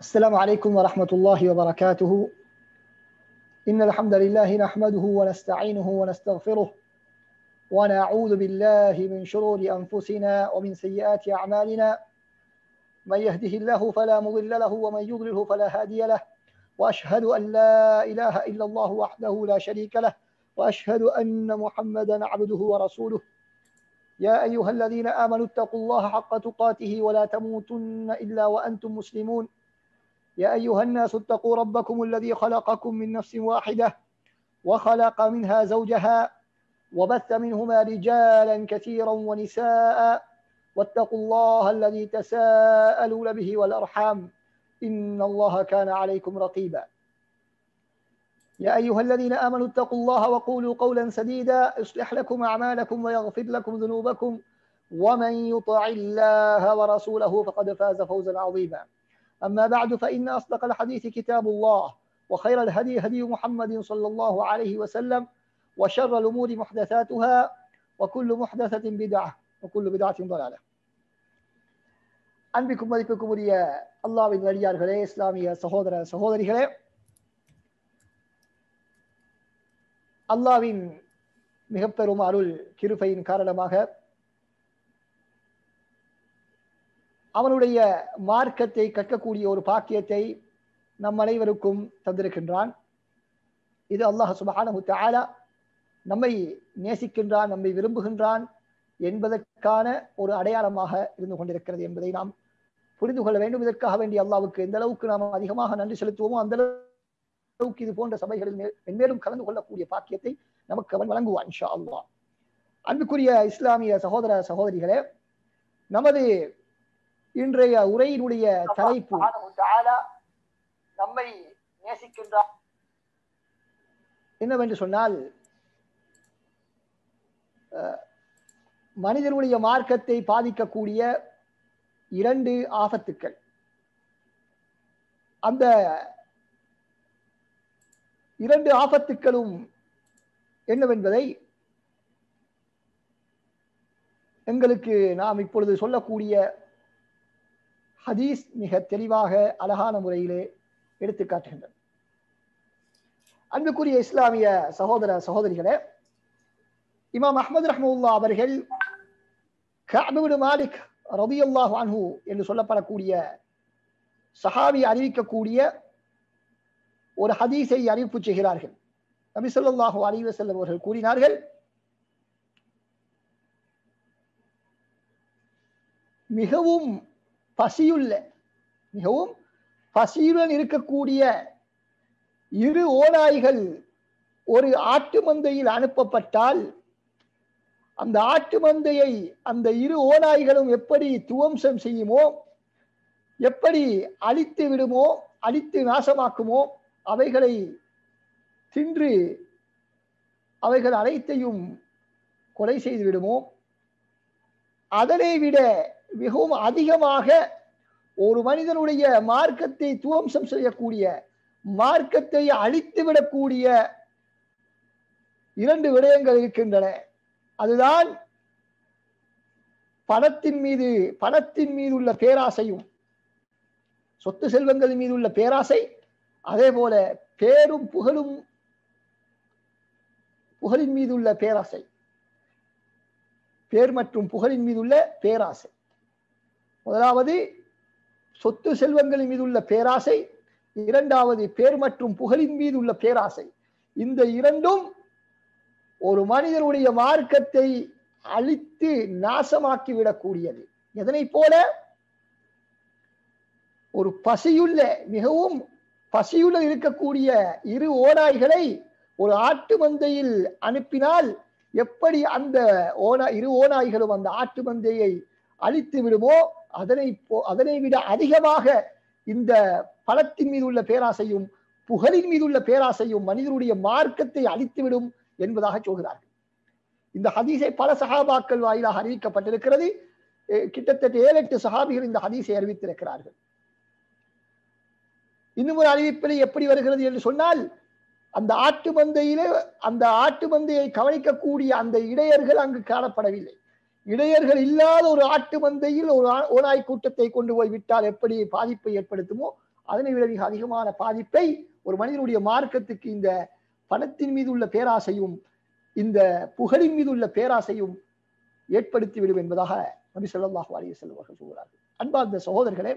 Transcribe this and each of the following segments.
السلام عليكم ورحمة الله وبركاته إن الحمد لله نحمده ونستعينه ونستغفره ونعوذ بالله من شرور أنفسنا ومن سيئات أعمالنا من يهده الله فلا مضل له ومن يضلله فلا هادي له وأشهد أن لا إله إلا الله وحده لا شريك له وأشهد أن محمدا عبده ورسوله يا أيها الذين آمنوا اتقوا الله حق تقاته ولا تموتن إلا وأنتم مسلمون يا أيها الناس اتقوا ربكم الذي خلقكم من نفس واحدة وخلق منها زوجها وبث منهما رجالا كثيرا ونساء واتقوا الله الذي تساءلون به والأرحام إن الله كان عليكم رقيبا يا أيها الذين آمنوا اتقوا الله وقولوا قولا سديدا يصلح لكم أعمالكم ويغفر لكم ذنوبكم ومن يطع الله ورسوله فقد فاز فوزا عظيما أما بعد فإن أصدق الحديث كتاب الله وخير الهدي هدي محمد صلى الله عليه وسلم وشر الأمور محدثاتها وكل محدثة بدعة وكل بدعة ضلالة அன்பிக்கும் மதிப்புக்கும் உரிய அல்லாவின் வழியார்களே இஸ்லாமிய சகோதர சகோதரிகளே அல்லாவின் மிக பெரும் அருள் கிருபையின் காரணமாக அவனுடைய மார்க்கத்தை கற்கக்கூடிய ஒரு பாக்கியத்தை நம் அனைவருக்கும் தந்திருக்கின்றான் இது அல்லாஹ் சுபஹானஹு தஆலா நம்மை நேசிக்கின்றான் நம்மை விரும்புகின்றான் என்பதற்கான ஒரு அடையாளமாக இருந்து கொண்டிருக்கிறது என்பதை நாம் புரிந்து கொள்ள வேண்டும் இதற்காக வேண்டிய அல்லாவுக்கு எந்த அளவுக்கு நாம் அதிகமாக நன்றி செலுத்துவோமோ அந்த அளவுக்கு இது போன்ற சபைகளில் மென்மேலும் கலந்து கொள்ளக்கூடிய பாக்கியத்தை நமக்கு அவன் வழங்குவான் இன்ஷா அல்லா அன்புக்குரிய இஸ்லாமிய சகோதர சகோதரிகளே நமது இன்றைய உரையினுடைய தலைப்பு நம்மை நேசிக்கின்றார் என்னவென்று சொன்னால் மனிதனுடைய மார்க்கத்தை பாதிக்கக்கூடிய இரண்டு ஆபத்துக்கள் அந்த இரண்டு ஆபத்துக்களும் என்னவென்பதை எங்களுக்கு நாம் இப்பொழுது சொல்லக்கூடிய ஹதீஸ் மிக தெளிவாக அழகான முறையிலே எடுத்து காட்டுகின்றன அன்புக்குரிய இஸ்லாமிய சகோதர சகோதரிகளே இமாம் அஹமது ரஹமுல்லா அவர்கள் கஅபுடு மாலிக் ரபியுல்லாஹ் அன்ஹு என்று சொல்லப்படக்கூடிய சஹாபி அறிவிக்கக்கூடிய ஒரு ஹதீஸை அறிவிப்பு செய்கிறார்கள் நபி சொல்லாஹு அலி வசல்லம் அவர்கள் கூறினார்கள் மிகவும் பசியுள்ள மிகவும் பசியுடன் இருக்கக்கூடிய இரு ஓநாய்கள் ஒரு ஆட்டு மந்தையில் அனுப்பப்பட்டால் அந்த ஆட்டு மந்தையை அந்த இரு ஓநாய்களும் எப்படி துவம்சம் செய்யுமோ எப்படி அழித்து விடுமோ அழித்து நாசமாக்குமோ அவைகளை தின்று அவைகள் அனைத்தையும் கொலை செய்து விடுமோ அதனை விட மிகவும் அதிகமாக ஒரு மனிதனுடைய மார்க்கத்தை துவம்சம் செய்யக்கூடிய மார்க்கத்தை அழித்து விடக்கூடிய இரண்டு விடயங்கள் இருக்கின்றன அதுதான் பணத்தின் மீது பணத்தின் மீது உள்ள பேராசையும் சொத்து செல்வங்கள் மீது உள்ள பேராசை அதே போல பேரும் புகழும் புகழின் மீது உள்ள பேராசை பேர் மற்றும் புகழின் மீது உள்ள பேராசை முதலாவது சொத்து செல்வங்களின் மீது உள்ள பேராசை இரண்டாவது பேர் மற்றும் புகழின் மீது உள்ள பேராசை இந்த இரண்டும் ஒரு மனிதனுடைய மார்க்கத்தை அழித்து நாசமாக்கி விடக்கூடியது எதனை போல ஒரு பசியுள்ள மிகவும் பசியுள்ள இருக்கக்கூடிய இரு ஓநாய்களை ஒரு ஆட்டு மந்தையில் அனுப்பினால் எப்படி அந்த ஓனா இரு ஓநாய்களும் அந்த ஆட்டு மந்தையை அழித்து விடுமோ அதனை அதனை விட அதிகமாக இந்த பணத்தின் மீது உள்ள பேராசையும் புகழின் மீது உள்ள பேராசையும் மனிதனுடைய மார்க்கத்தை அழித்துவிடும் என்பதாக சொல்கிறார்கள் இந்த ஹதீஸை பல சகாபாக்கள் வாயிலாக அறிவிக்கப்பட்டிருக்கிறது கிட்டத்தட்ட ஏழு எட்டு சகாபிகள் இந்த ஹதீஸை அறிவித்திருக்கிறார்கள் இன்னும் ஒரு அறிவிப்பில் எப்படி வருகிறது என்று சொன்னால் அந்த ஆட்டு மந்தையிலே அந்த ஆட்டு மந்தையை கவனிக்கக்கூடிய அந்த இடையர்கள் அங்கு காணப்படவில்லை இடையர்கள் இல்லாத ஒரு ஆட்டு மந்தையில் ஒரு ஓநாய் கூட்டத்தை கொண்டு போய் விட்டால் எப்படி பாதிப்பை ஏற்படுத்துமோ அதனை விட மிக அதிகமான பாதிப்பை ஒரு மனிதனுடைய மார்க்கத்துக்கு இந்த பணத்தின் மீது உள்ள பேராசையும் இந்த புகழின் மீது உள்ள பேராசையும் ஏற்படுத்திவிடும் என்பதாக நபி ஸல்லல்லாஹு அலைஹி வஸல்லம் அவர்கள் சொல்கிறார்கள் அன்பார்ந்த சகோதரர்களே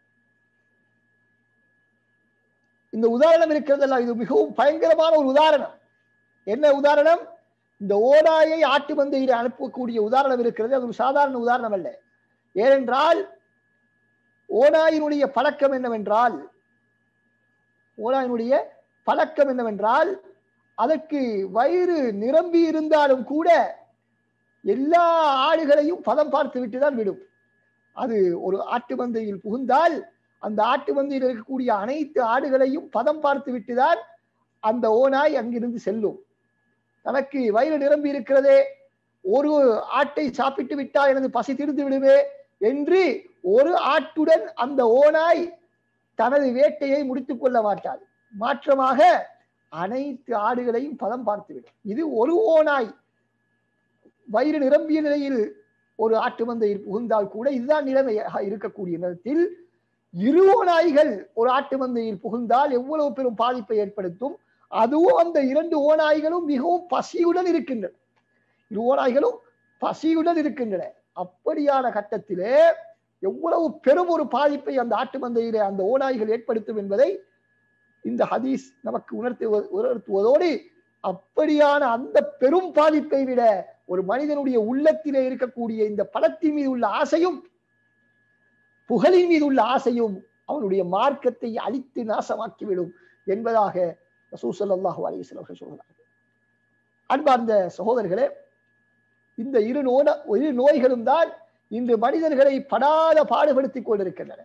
இந்த உதாரணம் இருக்கிறதெல்லாம் இது மிகவும் பயங்கரமான ஒரு உதாரணம் என்ன உதாரணம் இந்த ஓநாயை ஆட்டு மந்தையில அனுப்பக்கூடிய உதாரணம் இருக்கிறது அது ஒரு சாதாரண உதாரணம் அல்ல ஏனென்றால் ஓநாயினுடைய பழக்கம் என்னவென்றால் ஓநாயினுடைய பழக்கம் என்னவென்றால் அதற்கு வயிறு நிரம்பி இருந்தாலும் கூட எல்லா ஆடுகளையும் பதம் பார்த்து விட்டுதான் விடும் அது ஒரு ஆட்டு மந்தையில் புகுந்தால் அந்த ஆட்டு மந்தையில் இருக்கக்கூடிய அனைத்து ஆடுகளையும் பதம் பார்த்து விட்டுதான் அந்த ஓநாய் அங்கிருந்து செல்லும் தனக்கு வயிறு நிரம்பி இருக்கிறதே ஒரு ஆட்டை சாப்பிட்டு விட்டால் எனது பசி தீர்ந்து விடுமே என்று ஒரு ஆட்டுடன் அந்த ஓநாய் தனது வேட்டையை முடித்துக் கொள்ள மாட்டாது மாற்றமாக அனைத்து ஆடுகளையும் பதம் பார்த்துவிடும் இது ஒரு ஓநாய் வயிறு நிரம்பிய நிலையில் ஒரு ஆட்டு மந்தையில் புகுந்தால் கூட இதுதான் நிலைமையாக இருக்கக்கூடிய நேரத்தில் இரு ஓநாய்கள் ஒரு ஆட்டு மந்தையில் புகுந்தால் எவ்வளவு பெரும் பாதிப்பை ஏற்படுத்தும் அதுவும் அந்த இரண்டு ஓநாய்களும் மிகவும் பசியுடன் இருக்கின்றன இரு ஓநாய்களும் பசியுடன் இருக்கின்றன அப்படியான கட்டத்திலே எவ்வளவு பெரும் ஒரு பாதிப்பை அந்த ஆட்டு மந்தையிலே அந்த ஓநாய்கள் ஏற்படுத்தும் என்பதை இந்த ஹதீஸ் நமக்கு உணர்த்து உணர்த்துவதோடு அப்படியான அந்த பெரும் பாதிப்பை விட ஒரு மனிதனுடைய உள்ளத்திலே இருக்கக்கூடிய இந்த படத்தின் மீது உள்ள ஆசையும் புகழின் மீது உள்ள ஆசையும் அவனுடைய மார்க்கத்தை அழித்து நாசமாக்கிவிடும் என்பதாக ரசூசல்லாஹு அலிஸ்லாம் அவர்கள் சொல்கிறார்கள் அன்பார்ந்த சகோதரர்களே இந்த இரு நோன இரு நோய்களும் தான் இன்று மனிதர்களை படாத பாடுபடுத்திக் கொண்டிருக்கின்றன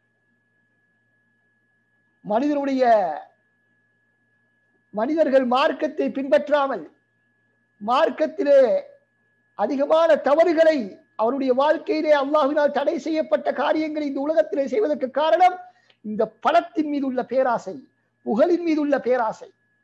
மனிதனுடைய மனிதர்கள் மார்க்கத்தை பின்பற்றாமல் மார்க்கத்திலே அதிகமான தவறுகளை அவருடைய வாழ்க்கையிலே அல்லாஹினால் தடை செய்யப்பட்ட காரியங்களை இந்த உலகத்திலே செய்வதற்கு காரணம் இந்த பணத்தின் மீது உள்ள பேராசை புகழின் மீது உள்ள பேராசை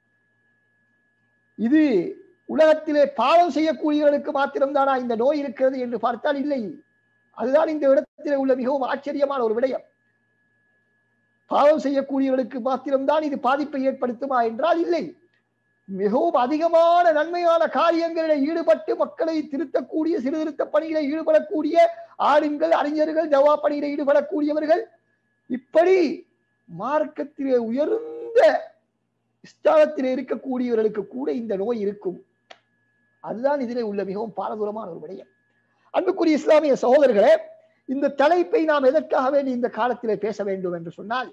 இது உலகத்திலே பாவம் செய்யக்கூடியவர்களுக்கு மாத்திரம்தானா இந்த நோய் இருக்கிறது என்று பார்த்தால் இல்லை அதுதான் இந்த இடத்திலே உள்ள மிகவும் ஆச்சரியமான ஒரு விடயம் பாவம் செய்யக்கூடியவர்களுக்கு மாத்திரம்தான் இது பாதிப்பை ஏற்படுத்துமா என்றால் இல்லை மிகவும் அதிகமான நன்மையான காரியங்களில் ஈடுபட்டு மக்களை திருத்தக்கூடிய சீர்திருத்த பணியில ஈடுபடக்கூடிய ஆளுங்கள் அறிஞர்கள் ஜவா பணியில ஈடுபடக்கூடியவர்கள் இப்படி மார்க்கத்திலே உயர்ந்த ஸ்தானத்திலே இருக்கக்கூடியவர்களுக்கு கூட இந்த நோய் இருக்கும் அதுதான் இதிலே உள்ள மிகவும் பாரதூரமான ஒரு விடயம் அன்புக்குரிய இஸ்லாமிய சகோதரர்களே இந்த தலைப்பை நாம் எதற்காக வேண்டி இந்த காலத்திலே பேச வேண்டும் என்று சொன்னால்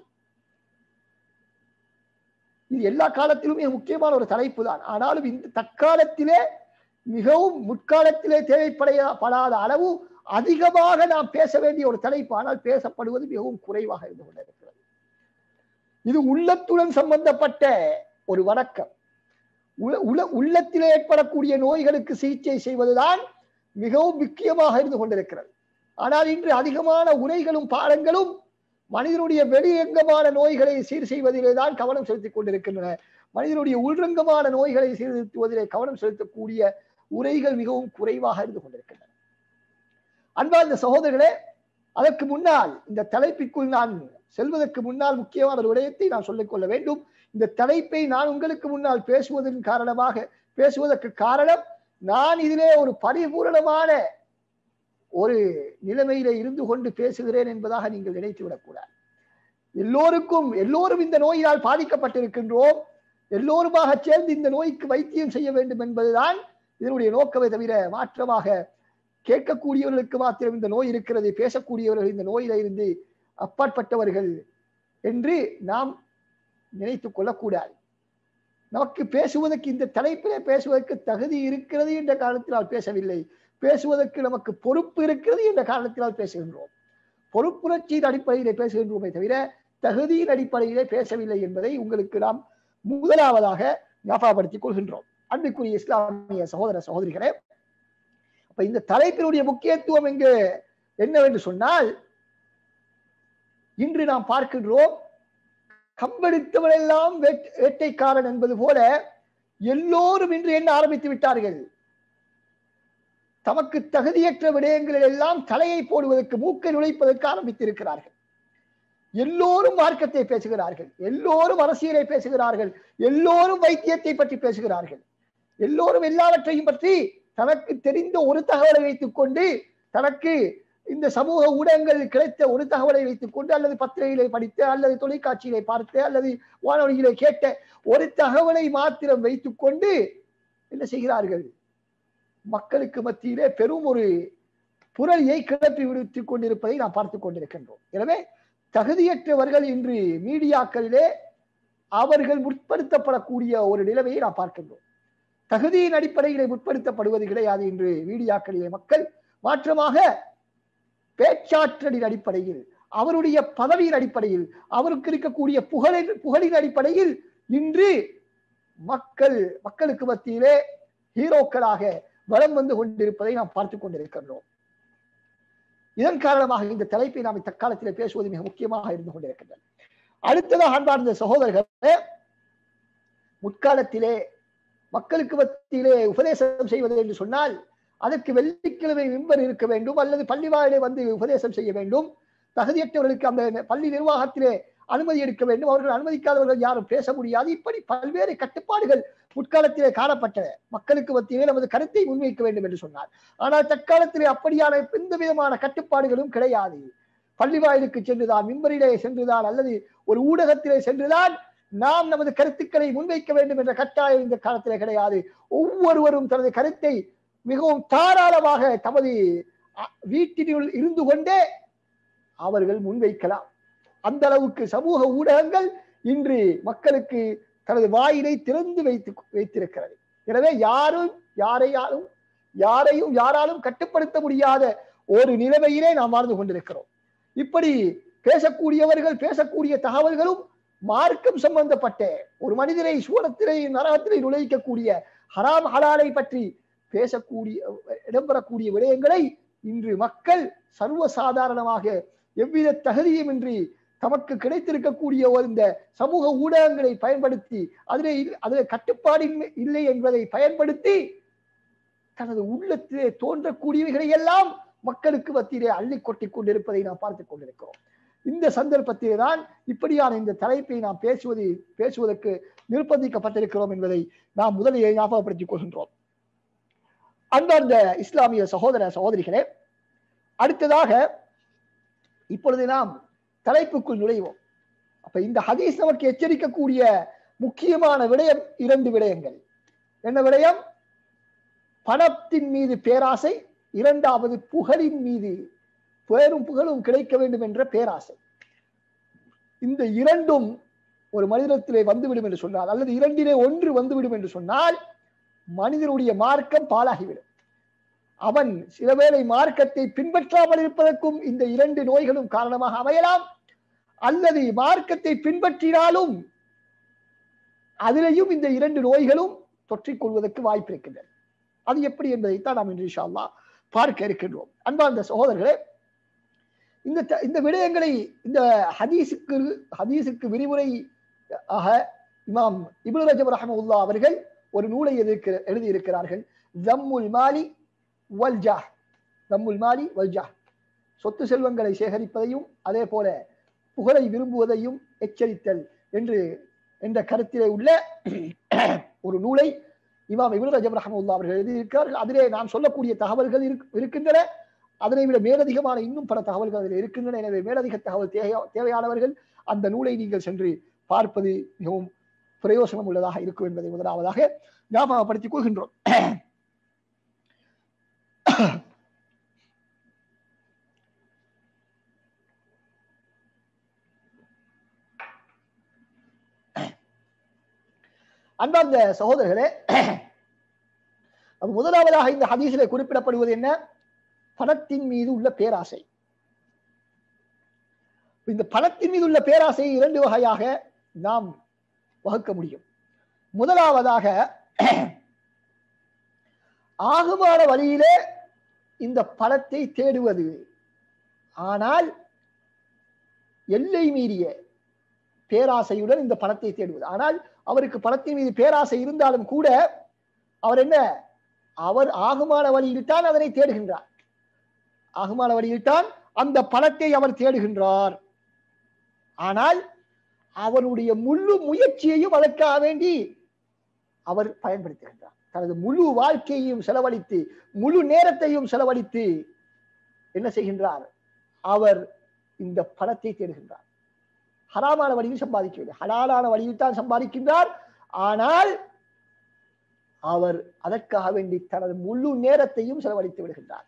இது எல்லா காலத்திலும் மிக முக்கியமான ஒரு தலைப்பு தான் ஆனாலும் இந்த தற்காலத்திலே மிகவும் முற்காலத்திலே தேவைப்படையப்படாத அளவு அதிகமாக நாம் பேச வேண்டிய ஒரு தலைப்பு ஆனால் பேசப்படுவது மிகவும் குறைவாக இருந்து கொண்டிருக்கிறது இது உள்ளத்துடன் சம்பந்தப்பட்ட ஒரு வணக்கம் உல உள்ளத்திலே ஏற்படக்கூடிய நோய்களுக்கு சிகிச்சை செய்வதுதான் மிகவும் முக்கியமாக இருந்து கொண்டிருக்கிறது ஆனால் இன்று அதிகமான உரைகளும் பாடங்களும் மனிதனுடைய வெளியங்கமான நோய்களை சீர் செய்வதிலே தான் கவனம் செலுத்திக் கொண்டிருக்கின்றன மனிதனுடைய உள்ரங்கமான நோய்களை சீர்திருத்துவதிலே கவனம் செலுத்தக்கூடிய உரைகள் மிகவும் குறைவாக இருந்து கொண்டிருக்கின்றன அன்பார்ந்த சகோதரர்களே அதற்கு முன்னால் இந்த தலைப்பிற்குள் நான் செல்வதற்கு முன்னால் முக்கியமான ஒரு விடயத்தை நான் சொல்லிக் கொள்ள வேண்டும் இந்த தலைப்பை நான் உங்களுக்கு முன்னால் பேசுவதன் காரணமாக பேசுவதற்கு காரணம் நான் இதிலே ஒரு பரிபூரணமான ஒரு நிலைமையில இருந்து கொண்டு பேசுகிறேன் என்பதாக நீங்கள் நினைத்து விடக்கூடாது எல்லோருக்கும் எல்லோரும் இந்த நோயினால் பாதிக்கப்பட்டிருக்கின்றோம் எல்லோருமாக சேர்ந்து இந்த நோய்க்கு வைத்தியம் செய்ய வேண்டும் என்பதுதான் இதனுடைய நோக்கமே தவிர மாற்றமாக கேட்கக்கூடியவர்களுக்கு மாத்திரம் இந்த நோய் இருக்கிறது பேசக்கூடியவர்கள் இந்த நோயில இருந்து அப்பாற்பட்டவர்கள் என்று நாம் நினைத்து கொள்ளக்கூடாது நமக்கு பேசுவதற்கு இந்த தலைப்பிலே பேசுவதற்கு தகுதி இருக்கிறது என்ற காரணத்தினால் பேசவில்லை பேசுவதற்கு நமக்கு பொறுப்பு இருக்கிறது என்ற காரணத்தினால் பேசுகின்றோம் பொறுப்புணர்ச்சியின் அடிப்படையிலே பேசுகின்றோமே தவிர தகுதியின் அடிப்படையிலே பேசவில்லை என்பதை உங்களுக்கு நாம் முதலாவதாக ஞாபகப்படுத்திக் கொள்கின்றோம் அன்புக்குரிய இஸ்லாமிய சகோதர சகோதரிகளே அப்ப இந்த தலைப்பினுடைய முக்கியத்துவம் இங்கு என்னவென்று சொன்னால் இன்று நாம் பார்க்கின்றோம் கம்பெடுத்தவரெல்லாம் வேட்டைக்காரன் என்பது போல எல்லோரும் இன்று என்ன ஆரம்பித்து விட்டார்கள் தமக்கு தகுதியற்ற விடயங்களில் எல்லாம் தலையை போடுவதற்கு மூக்கை நுழைப்பதற்கு ஆரம்பித்திருக்கிறார்கள் எல்லோரும் மார்க்கத்தை பேசுகிறார்கள் எல்லோரும் அரசியலை பேசுகிறார்கள் எல்லோரும் வைத்தியத்தை பற்றி பேசுகிறார்கள் எல்லோரும் எல்லாவற்றையும் பற்றி தனக்கு தெரிந்த ஒரு தகவலை வைத்துக் கொண்டு தனக்கு இந்த சமூக ஊடகங்களில் கிடைத்த ஒரு தகவலை வைத்துக் கொண்டு அல்லது பத்திரிகையிலே படித்து அல்லது தொலைக்காட்சியிலே பார்த்து அல்லது வானொலியிலே கேட்ட ஒரு தகவலை மாத்திரம் வைத்துக் கொண்டு என்ன செய்கிறார்கள் மக்களுக்கு மத்தியிலே பெரும் ஒரு புரளியை கிளப்பி விடுத்துக் கொண்டிருப்பதை நாம் பார்த்துக் கொண்டிருக்கின்றோம் எனவே தகுதியற்றவர்கள் இன்று மீடியாக்களிலே அவர்கள் முற்படுத்தப்படக்கூடிய ஒரு நிலைமையை நாம் பார்க்கின்றோம் தகுதியின் அடிப்படையிலே முற்படுத்தப்படுவது கிடையாது இன்று மீடியாக்களிலே மக்கள் மாற்றமாக பேச்சாற்றலின் அடிப்படையில் அவருடைய பதவியின் அடிப்படையில் அவருக்கு இருக்கக்கூடிய புகழின் புகழின் அடிப்படையில் இன்று மக்கள் மக்களுக்கு மத்தியிலே ஹீரோக்களாக வலம் வந்து கொண்டிருப்பதை நாம் பார்த்துக் கொண்டிருக்கின்றோம் இதன் காரணமாக இந்த தலைப்பை நாம் தற்காலத்திலே பேசுவது மிக முக்கியமாக இருந்து கொண்டிருக்கின்றன அடுத்ததாக அன்பார்ந்த சகோதரர்களே முற்காலத்திலே மக்களுக்கு மத்தியிலே உபதேசம் செய்வது என்று சொன்னால் அதற்கு வெள்ளிக்கிழமை மிம்பர் இருக்க வேண்டும் அல்லது பள்ளி வாயிலே வந்து உபதேசம் செய்ய வேண்டும் தகுதியற்றவர்களுக்கு அந்த பள்ளி நிர்வாகத்திலே அனுமதி எடுக்க வேண்டும் அவர்கள் அனுமதிக்காதவர்கள் யாரும் பேச முடியாது இப்படி பல்வேறு கட்டுப்பாடுகள் முற்காலத்திலே காணப்பட்டன மக்களுக்கு மத்தியிலே நமது கருத்தை முன்வைக்க வேண்டும் என்று சொன்னார் ஆனால் தற்காலத்திலே அப்படியான எந்த விதமான கட்டுப்பாடுகளும் கிடையாது பள்ளி வாயிலுக்கு சென்றுதான் மிம்பரிலே சென்றுதான் அல்லது ஒரு ஊடகத்திலே சென்றுதான் நாம் நமது கருத்துக்களை முன்வைக்க வேண்டும் என்ற கட்டாயம் இந்த காலத்திலே கிடையாது ஒவ்வொருவரும் தனது கருத்தை மிகவும் தாராளமாக தமது வீட்டினுள் இருந்து கொண்டே அவர்கள் முன்வைக்கலாம் அந்த அளவுக்கு சமூக ஊடகங்கள் இன்று மக்களுக்கு தனது வாயிலை திறந்து வைத்து வைத்திருக்கிறது எனவே யாரும் யாரையாலும் யாரையும் யாராலும் கட்டுப்படுத்த முடியாத ஒரு நிலைமையிலே நாம் வாழ்ந்து கொண்டிருக்கிறோம் இப்படி பேசக்கூடியவர்கள் பேசக்கூடிய தகவல்களும் மார்க்கம் சம்பந்தப்பட்ட ஒரு மனிதரை சூழத்திலே நரகத்திலே நுழைக்கக்கூடிய ஹராம் ஹலாலை பற்றி பேசக்கூடிய இடம்பெறக்கூடிய விடயங்களை இன்று மக்கள் சர்வசாதாரணமாக எவ்வித தகுதியுமின்றி தமக்கு கிடைத்திருக்கக்கூடிய இந்த சமூக ஊடகங்களை பயன்படுத்தி அதிலே அதில் கட்டுப்பாடு இல்லை என்பதை பயன்படுத்தி தனது உள்ளத்திலே தோன்றக்கூடியவைகளை எல்லாம் மக்களுக்கு மத்தியிலே அள்ளி கொட்டி கொண்டிருப்பதை நாம் பார்த்துக் கொண்டிருக்கிறோம் இந்த சந்தர்ப்பத்திலே தான் இப்படியான இந்த தலைப்பை நாம் பேசுவது பேசுவதற்கு நிர்பந்திக்கப்பட்டிருக்கிறோம் என்பதை நாம் முதலிலே ஞாபகப்படுத்திக் கொள்கின்றோம் அந்தந்த இஸ்லாமிய சகோதர சகோதரிகளே அடுத்ததாக இப்பொழுது நாம் தலைப்புக்குள் நுழைவோம் அப்ப இந்த ஹதீஸ் நமக்கு எச்சரிக்கக்கூடிய முக்கியமான விடயம் இரண்டு விடயங்கள் என்ன விடயம் பணத்தின் மீது பேராசை இரண்டாவது புகழின் மீது பேரும் புகழும் கிடைக்க வேண்டும் என்ற பேராசை இந்த இரண்டும் ஒரு மனிதத்திலே வந்துவிடும் என்று சொன்னால் அல்லது இரண்டிலே ஒன்று வந்துவிடும் என்று சொன்னால் மனிதனுடைய மார்க்கம் பாலாகிவிடும் அவன் சில வேளை மார்க்கத்தை பின்பற்றாமல் இருப்பதற்கும் இந்த இரண்டு நோய்களும் காரணமாக அமையலாம் அல்லது மார்க்கத்தை பின்பற்றினாலும் அதிலையும் இந்த இரண்டு நோய்களும் தொற்றிக் கொள்வதற்கு வாய்ப்பு இருக்கின்றன அது எப்படி என்பதைத்தான் நாம் இன்று இன்ஷா பார்க்க இருக்கின்றோம் அன்பார்ந்த சகோதரர்களே இந்த இந்த விடயங்களை இந்த ஹதீஸுக்கு ஹதீஸுக்கு விரிவுரை ஆக இமாம் இபுல் ரஜப் ரஹமுல்லா அவர்கள் ஒரு நூலை எதிர்க்கிற எழுதியிருக்கிறார்கள் ஜம்முல் மாலி வல்ஜா ஜம்முல் மாலி வல்ஜா சொத்து செல்வங்களை சேகரிப்பதையும் அதே போல புகழை விரும்புவதையும் எச்சரித்தல் என்று என்ற கருத்திலே உள்ள ஒரு நூலை இமாம் இபுல் ரஜப் ரஹமுல்லா அவர்கள் எழுதியிருக்கிறார்கள் அதிலே நாம் சொல்லக்கூடிய தகவல்கள் இருக்கின்றன அதனை விட மேலதிகமான இன்னும் பல தகவல்கள் அதில் இருக்கின்றன எனவே மேலதிக தகவல் தேவையானவர்கள் அந்த நூலை நீங்கள் சென்று பார்ப்பது மிகவும் பிரயோசனம் உள்ளதாக இருக்கும் என்பதை முதலாவதாக ஞாபகப்படுத்திக் கொள்கின்றோம் அன்பார்ந்த சகோதரர்களே முதலாவதாக இந்த ஹதீஸிலே குறிப்பிடப்படுவது என்ன பணத்தின் மீது உள்ள பேராசை இந்த பணத்தின் மீது உள்ள பேராசையை இரண்டு வகையாக நாம் வகுக்க முடியும் முதலாவதாக ஆகுமான வழியிலே இந்த பணத்தை தேடுவது ஆனால் எல்லை மீறிய பேராசையுடன் இந்த பணத்தை தேடுவது ஆனால் அவருக்கு பணத்தின் மீது பேராசை இருந்தாலும் கூட அவர் என்ன அவர் ஆகுமான வழியில் தான் அதனை தேடுகின்றார் ஆகுமான வழியில் தான் அந்த பணத்தை அவர் தேடுகின்றார் ஆனால் அவருடைய முழு முயற்சியையும் அதற்காக வேண்டி அவர் பயன்படுத்துகின்றார் தனது முழு வாழ்க்கையையும் செலவழித்து முழு நேரத்தையும் செலவழித்து என்ன செய்கின்றார் அவர் இந்த பணத்தை தேடுகின்றார் ஹராமான வழியில் சம்பாதிக்கவில்லை ஹலாலான வழியில் தான் சம்பாதிக்கின்றார் ஆனால் அவர் அதற்காக வேண்டி தனது முழு நேரத்தையும் செலவழித்து விடுகின்றார்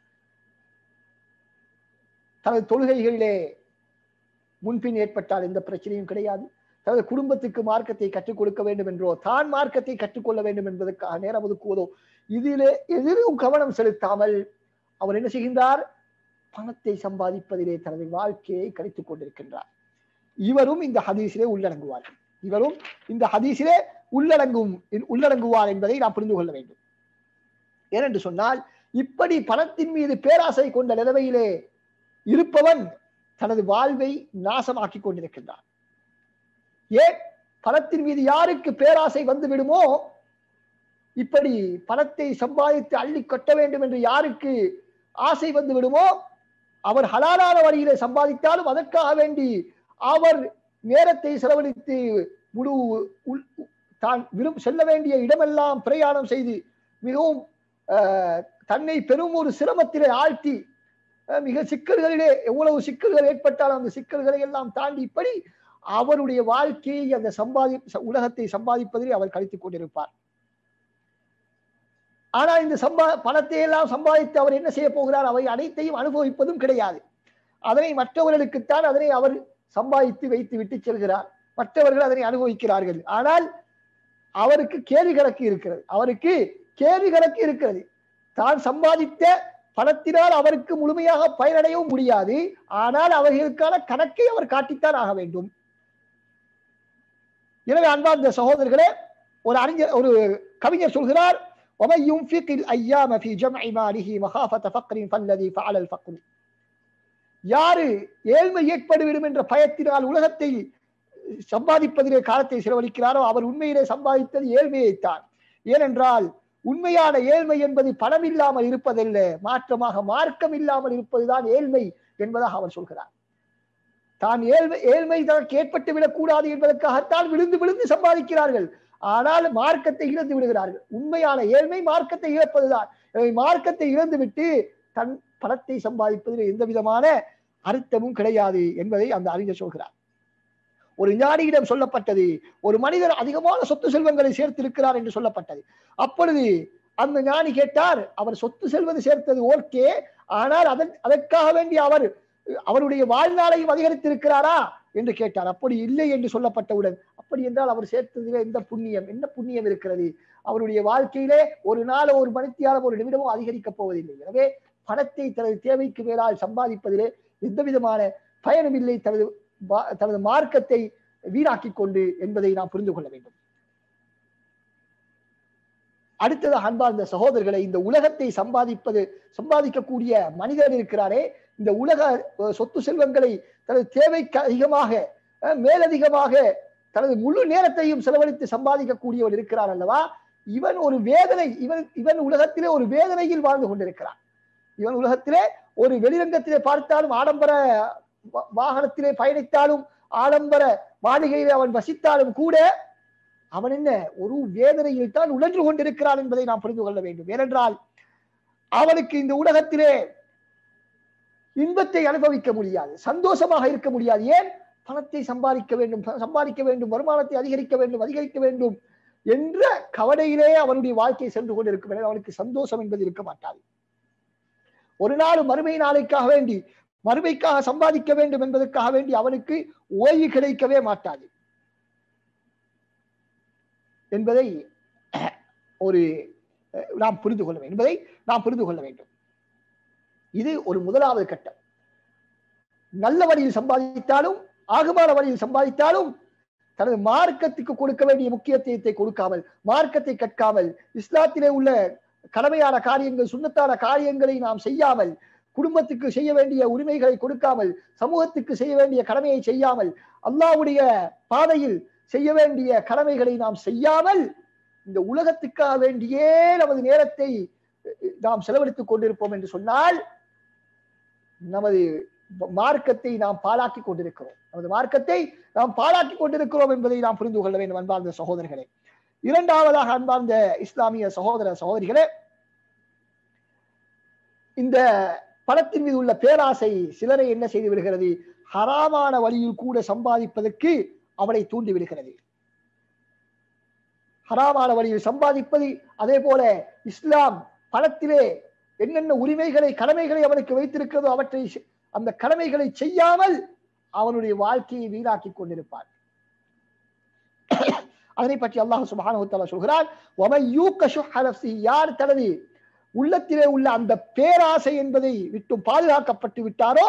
தனது தொழுகைகளிலே முன்பின் ஏற்பட்டால் எந்த பிரச்சனையும் கிடையாது தனது குடும்பத்துக்கு மார்க்கத்தை கற்றுக் கொடுக்க வேண்டும் என்றோ தான் மார்க்கத்தை கற்றுக்கொள்ள வேண்டும் என்பதற்காக நேரம் ஒதுக்குவதோ இதிலே எதிரும் கவனம் செலுத்தாமல் அவர் என்ன செய்கின்றார் பணத்தை சம்பாதிப்பதிலே தனது வாழ்க்கையை கழித்துக் கொண்டிருக்கின்றார் இவரும் இந்த ஹதீஸிலே உள்ளடங்குவார் இவரும் இந்த ஹதீஸிலே உள்ளடங்கும் உள்ளடங்குவார் என்பதை நாம் புரிந்து கொள்ள வேண்டும் ஏனென்று சொன்னால் இப்படி பணத்தின் மீது பேராசை கொண்ட நிலைமையிலே இருப்பவன் தனது வாழ்வை நாசமாக்கி கொண்டிருக்கின்றான் ஏன் பணத்தின் மீது யாருக்கு பேராசை வந்து விடுமோ இப்படி பணத்தை சம்பாதித்து அள்ளி கொட்ட வேண்டும் என்று யாருக்கு ஆசை வந்து விடுமோ அவர் ஹலாலான வழியிலே சம்பாதித்தாலும் அதற்காக வேண்டி அவர் நேரத்தை செலவழித்து முழு தான் விரும் செல்ல வேண்டிய இடமெல்லாம் பிரயாணம் செய்து மிகவும் தன்னை பெரும் ஒரு சிரமத்திலே ஆழ்த்தி மிக சிக்கல்களிலே எவ்வளவு சிக்கல்கள் ஏற்பட்டாலும் அந்த சிக்கல்களை எல்லாம் தாண்டி இப்படி அவருடைய வாழ்க்கையை அந்த சம்பாதி உலகத்தை சம்பாதிப்பதில் அவர் கழித்துக் கொண்டிருப்பார் ஆனால் இந்த சம்பா பணத்தை எல்லாம் சம்பாதித்து அவர் என்ன செய்ய போகிறார் அவை அனைத்தையும் அனுபவிப்பதும் கிடையாது அதனை மற்றவர்களுக்குத்தான் அதனை அவர் சம்பாதித்து வைத்து விட்டு செல்கிறார் மற்றவர்கள் அதனை அனுபவிக்கிறார்கள் ஆனால் அவருக்கு கேள்வி கணக்கு இருக்கிறது அவருக்கு கேள்வி கணக்கு இருக்கிறது தான் சம்பாதித்த பணத்தினால் அவருக்கு முழுமையாக பயனடையவும் முடியாது ஆனால் அவர்களுக்கான கணக்கை அவர் காட்டித்தான் ஆக வேண்டும் எனவே அன்பார்ந்த சகோதரர்களே ஒரு அறிஞர் ஒரு கவிஞர் சொல்கிறார் ومن ينفق الايام في جمع ماله مخافه فقر فالذي فعل الفقر யாரு ஏழ்மை ஏற்படுவிடும் என்ற பயத்தினால் உலகத்தை சம்பாதிப்பதிலே காலத்தை செலவழிக்கிறாரோ அவர் உண்மையிலே சம்பாதித்தது ஏழ்மையைத்தான் ஏனென்றால் உண்மையான ஏழ்மை என்பது பணம் இல்லாமல் இருப்பதல்ல மாற்றமாக மார்க்கம் இல்லாமல் இருப்பதுதான் ஏழ்மை என்பதாக அவர் சொல்கிறார் தான் ஏழ்மை ஏழ்மை தனக்கு ஏற்பட்டு விடக்கூடாது என்பதற்காகத்தான் விழுந்து விழுந்து சம்பாதிக்கிறார்கள் ஆனால் மார்க்கத்தை இழந்து விடுகிறார்கள் உண்மையான ஏழ்மை மார்க்கத்தை இழப்பதுதான் மார்க்கத்தை இழந்து விட்டு தன் பணத்தை சம்பாதிப்பதில் எந்த விதமான அர்த்தமும் கிடையாது என்பதை அந்த அறிஞர் சொல்கிறார் ஒரு ஞானியிடம் சொல்லப்பட்டது ஒரு மனிதர் அதிகமான சொத்து செல்வங்களை சேர்த்திருக்கிறார் என்று சொல்லப்பட்டது அப்பொழுது அந்த ஞானி கேட்டார் அவர் சொத்து செல்வது சேர்த்தது ஓகே ஆனால் அதன் அதற்காக வேண்டி அவர் அவருடைய வாழ்நாளையும் அதிகரித்திருக்கிறாரா என்று கேட்டார் அப்படி இல்லை என்று சொல்லப்பட்டவுடன் அப்படி என்றால் அவர் சேர்த்ததிலே எந்த புண்ணியம் என்ன புண்ணியம் இருக்கிறது அவருடைய வாழ்க்கையிலே ஒரு நாள் ஒரு மணித்தியாலம் ஒரு நிமிடமும் அதிகரிக்கப் போவதில்லை எனவே பணத்தை தனது தேவைக்கு மேலால் சம்பாதிப்பதிலே எந்த விதமான பயனும் இல்லை தனது தனது மார்க்கத்தை வீணாக்கி கொண்டு என்பதை நாம் புரிந்து கொள்ள வேண்டும் அடுத்தது அன்பார்ந்த சகோதரர்களை இந்த உலகத்தை சம்பாதிப்பது சம்பாதிக்கக்கூடிய மனிதர் இருக்கிறாரே இந்த உலக சொத்து செல்வங்களை தனது தேவைக்கு அதிகமாக மேலதிகமாக தனது முழு நேரத்தையும் செலவழித்து சம்பாதிக்கக்கூடியவர் இருக்கிறார் அல்லவா இவன் ஒரு வேதனை இவன் இவன் உலகத்திலே ஒரு வேதனையில் வாழ்ந்து கொண்டிருக்கிறான் இவன் உலகத்திலே ஒரு வெளிரங்கத்திலே பார்த்தாலும் ஆடம்பர வாகனத்திலே பயணித்தாலும் ஆடம்பர மாளிகையிலே அவன் வசித்தாலும் கூட அவன் என்ன ஒரு வேதனையில் தான் உழன்று கொண்டிருக்கிறான் என்பதை நாம் புரிந்து கொள்ள வேண்டும் ஏனென்றால் அவனுக்கு இந்த உலகத்திலே இன்பத்தை அனுபவிக்க முடியாது சந்தோஷமாக இருக்க முடியாது ஏன் பணத்தை சம்பாதிக்க வேண்டும் சம்பாதிக்க வேண்டும் வருமானத்தை அதிகரிக்க வேண்டும் அதிகரிக்க வேண்டும் என்ற கவலையிலே அவனுடைய வாழ்க்கை சென்று கொண்டிருக்கும் எனவே அவனுக்கு சந்தோஷம் என்பது இருக்க மாட்டாது ஒரு நாள் மறுமை நாளைக்காக வேண்டி மறுமைக்காக சம்பாதிக்க வேண்டும் என்பதற்காக வேண்டி அவனுக்கு ஓய்வு கிடைக்கவே மாட்டாது என்பதை ஒரு நாம் புரிந்து கொள்ள வேண்டும் என்பதை நாம் புரிந்து கொள்ள வேண்டும் இது ஒரு முதலாவது கட்டம் நல்ல வழியில் சம்பாதித்தாலும் ஆகுமான வழியில் சம்பாதித்தாலும் தனது மார்க்கத்துக்கு கொடுக்க வேண்டிய முக்கியத்துவத்தை கொடுக்காமல் மார்க்கத்தை கற்காமல் இஸ்லாத்திலே உள்ள கடமையான காரியங்கள் சுண்ணத்தான காரியங்களை நாம் செய்யாமல் குடும்பத்துக்கு செய்ய வேண்டிய உரிமைகளை கொடுக்காமல் சமூகத்துக்கு செய்ய வேண்டிய கடமையை செய்யாமல் அல்லாவுடைய பாதையில் செய்ய வேண்டிய கடமைகளை நாம் செய்யாமல் இந்த உலகத்துக்காக வேண்டியே நமது நேரத்தை நாம் செலவழித்துக் கொண்டிருப்போம் என்று சொன்னால் நமது மார்க்கத்தை நாம் பாழாக்கி கொண்டிருக்கிறோம் நமது மார்க்கத்தை நாம் பாழாக்கி கொண்டிருக்கிறோம் என்பதை நாம் புரிந்து கொள்ள வேண்டும் அன்பார்ந்த சகோதரர்களே இரண்டாவதாக அன்பார்ந்த இஸ்லாமிய சகோதர சகோதரிகளே இந்த பணத்தின் மீது உள்ள பேராசை சிலரை என்ன செய்து விடுகிறது ஹராமான வழியில் கூட சம்பாதிப்பதற்கு அவனை தூண்டி விடுகிறது ஹராமான வழியில் சம்பாதிப்பது அதே போல இஸ்லாம் பணத்திலே என்னென்ன உரிமைகளை கடமைகளை அவனுக்கு வைத்திருக்கிறதோ அவற்றை அந்த கடமைகளை செய்யாமல் அவனுடைய வாழ்க்கையை வீணாக்கி கொண்டிருப்பான் அதனை பற்றி அல்லாஹ் சுபான சொல்கிறான் யார் தனது உள்ளத்திலே உள்ள அந்த பேராசை என்பதை விட்டும் பாதுகாக்கப்பட்டு விட்டாரோ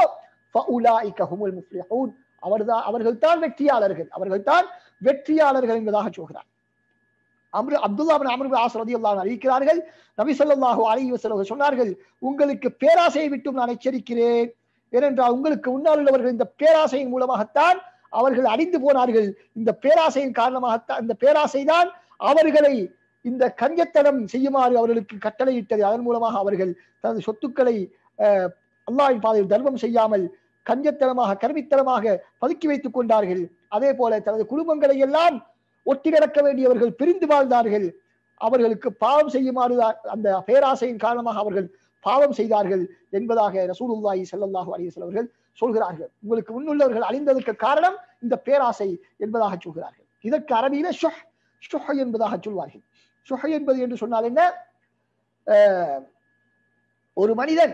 அவர்தான் அவர்கள் தான் வெற்றியாளர்கள் அவர்கள் தான் வெற்றியாளர்கள் என்பதாக சொல்கிறார் அம்ரு அப்துல்லா அமர் ஆசரதி அல்லாஹ் அறிவிக்கிறார்கள் நபி சொல்லாஹு அலி வசல்லம் சொன்னார்கள் உங்களுக்கு பேராசையை விட்டும் நான் எச்சரிக்கிறேன் ஏனென்றால் உங்களுக்கு முன்னால் உள்ளவர்கள் இந்த பேராசையின் மூலமாகத்தான் அவர்கள் அடிந்து போனார்கள் இந்த பேராசையின் காரணமாகத்தான் இந்த பேராசை தான் அவர்களை இந்த கஞ்சத்தனம் செய்யுமாறு அவர்களுக்கு கட்டளையிட்டது அதன் மூலமாக அவர்கள் தனது சொத்துக்களை அல்லாவின் பாதையில் தர்மம் செய்யாமல் கஞ்சத்தனமாக கருமித்தனமாக பதுக்கி வைத்துக் கொண்டார்கள் அதே போல தனது குடும்பங்களை எல்லாம் ஒட்டி கிடக்க வேண்டியவர்கள் பிரிந்து வாழ்ந்தார்கள் அவர்களுக்கு பாவம் செய்யுமாறு அந்த பேராசையின் காரணமாக அவர்கள் பாவம் செய்தார்கள் என்பதாக ரசூலுல்லாஹி ஸல்லல்லாஹு அலைஹி வஸல்லம் அவர்கள் சொல்கிறார்கள் உங்களுக்கு முன்னுள்ளவர்கள் அழிந்ததற்கு காரணம் இந்த பேராசை என்பதாக சொல்கிறார்கள் இதற்கு அரபியில ஷுஹ் ஷுஹ் என்பதாக சொல்வார்கள் ஷுஹ் என்பது என்று சொன்னால் என்ன ஒரு மனிதன்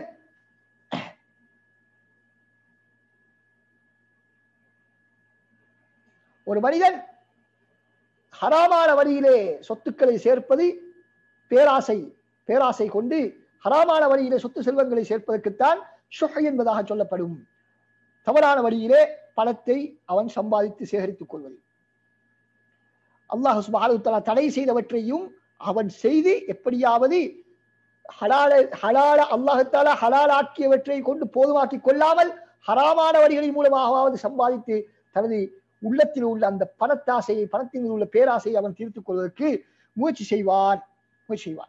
ஒரு மனிதன் ஹராமான வழியிலே சொத்துக்களை சேர்ப்பது பேராசை பேராசை கொண்டு ஹராமான வழியிலே சொத்து செல்வங்களை சேர்ப்பதற்குத்தான் ஷுஹ் என்பதாக சொல்லப்படும் தவறான வழியிலே பணத்தை அவன் சம்பாதித்து சேகரித்துக் கொள்வது அல்லாஹ் சுபாலுத்தலா தடை செய்தவற்றையும் அவன் செய்து எப்படியாவது ஹலால ஹலால அல்லாஹத்தால ஹலாலாக்கியவற்றை கொண்டு போதுமாக்கி கொள்ளாமல் ஹராமான வழிகளின் மூலமாகவாவது சம்பாதித்து தனது உள்ளத்தில் உள்ள அந்த பணத்தாசையை பணத்தின் மீது உள்ள பேராசையை அவன் தீர்த்துக் கொள்வதற்கு முயற்சி செய்வான் முயற்சி செய்வான்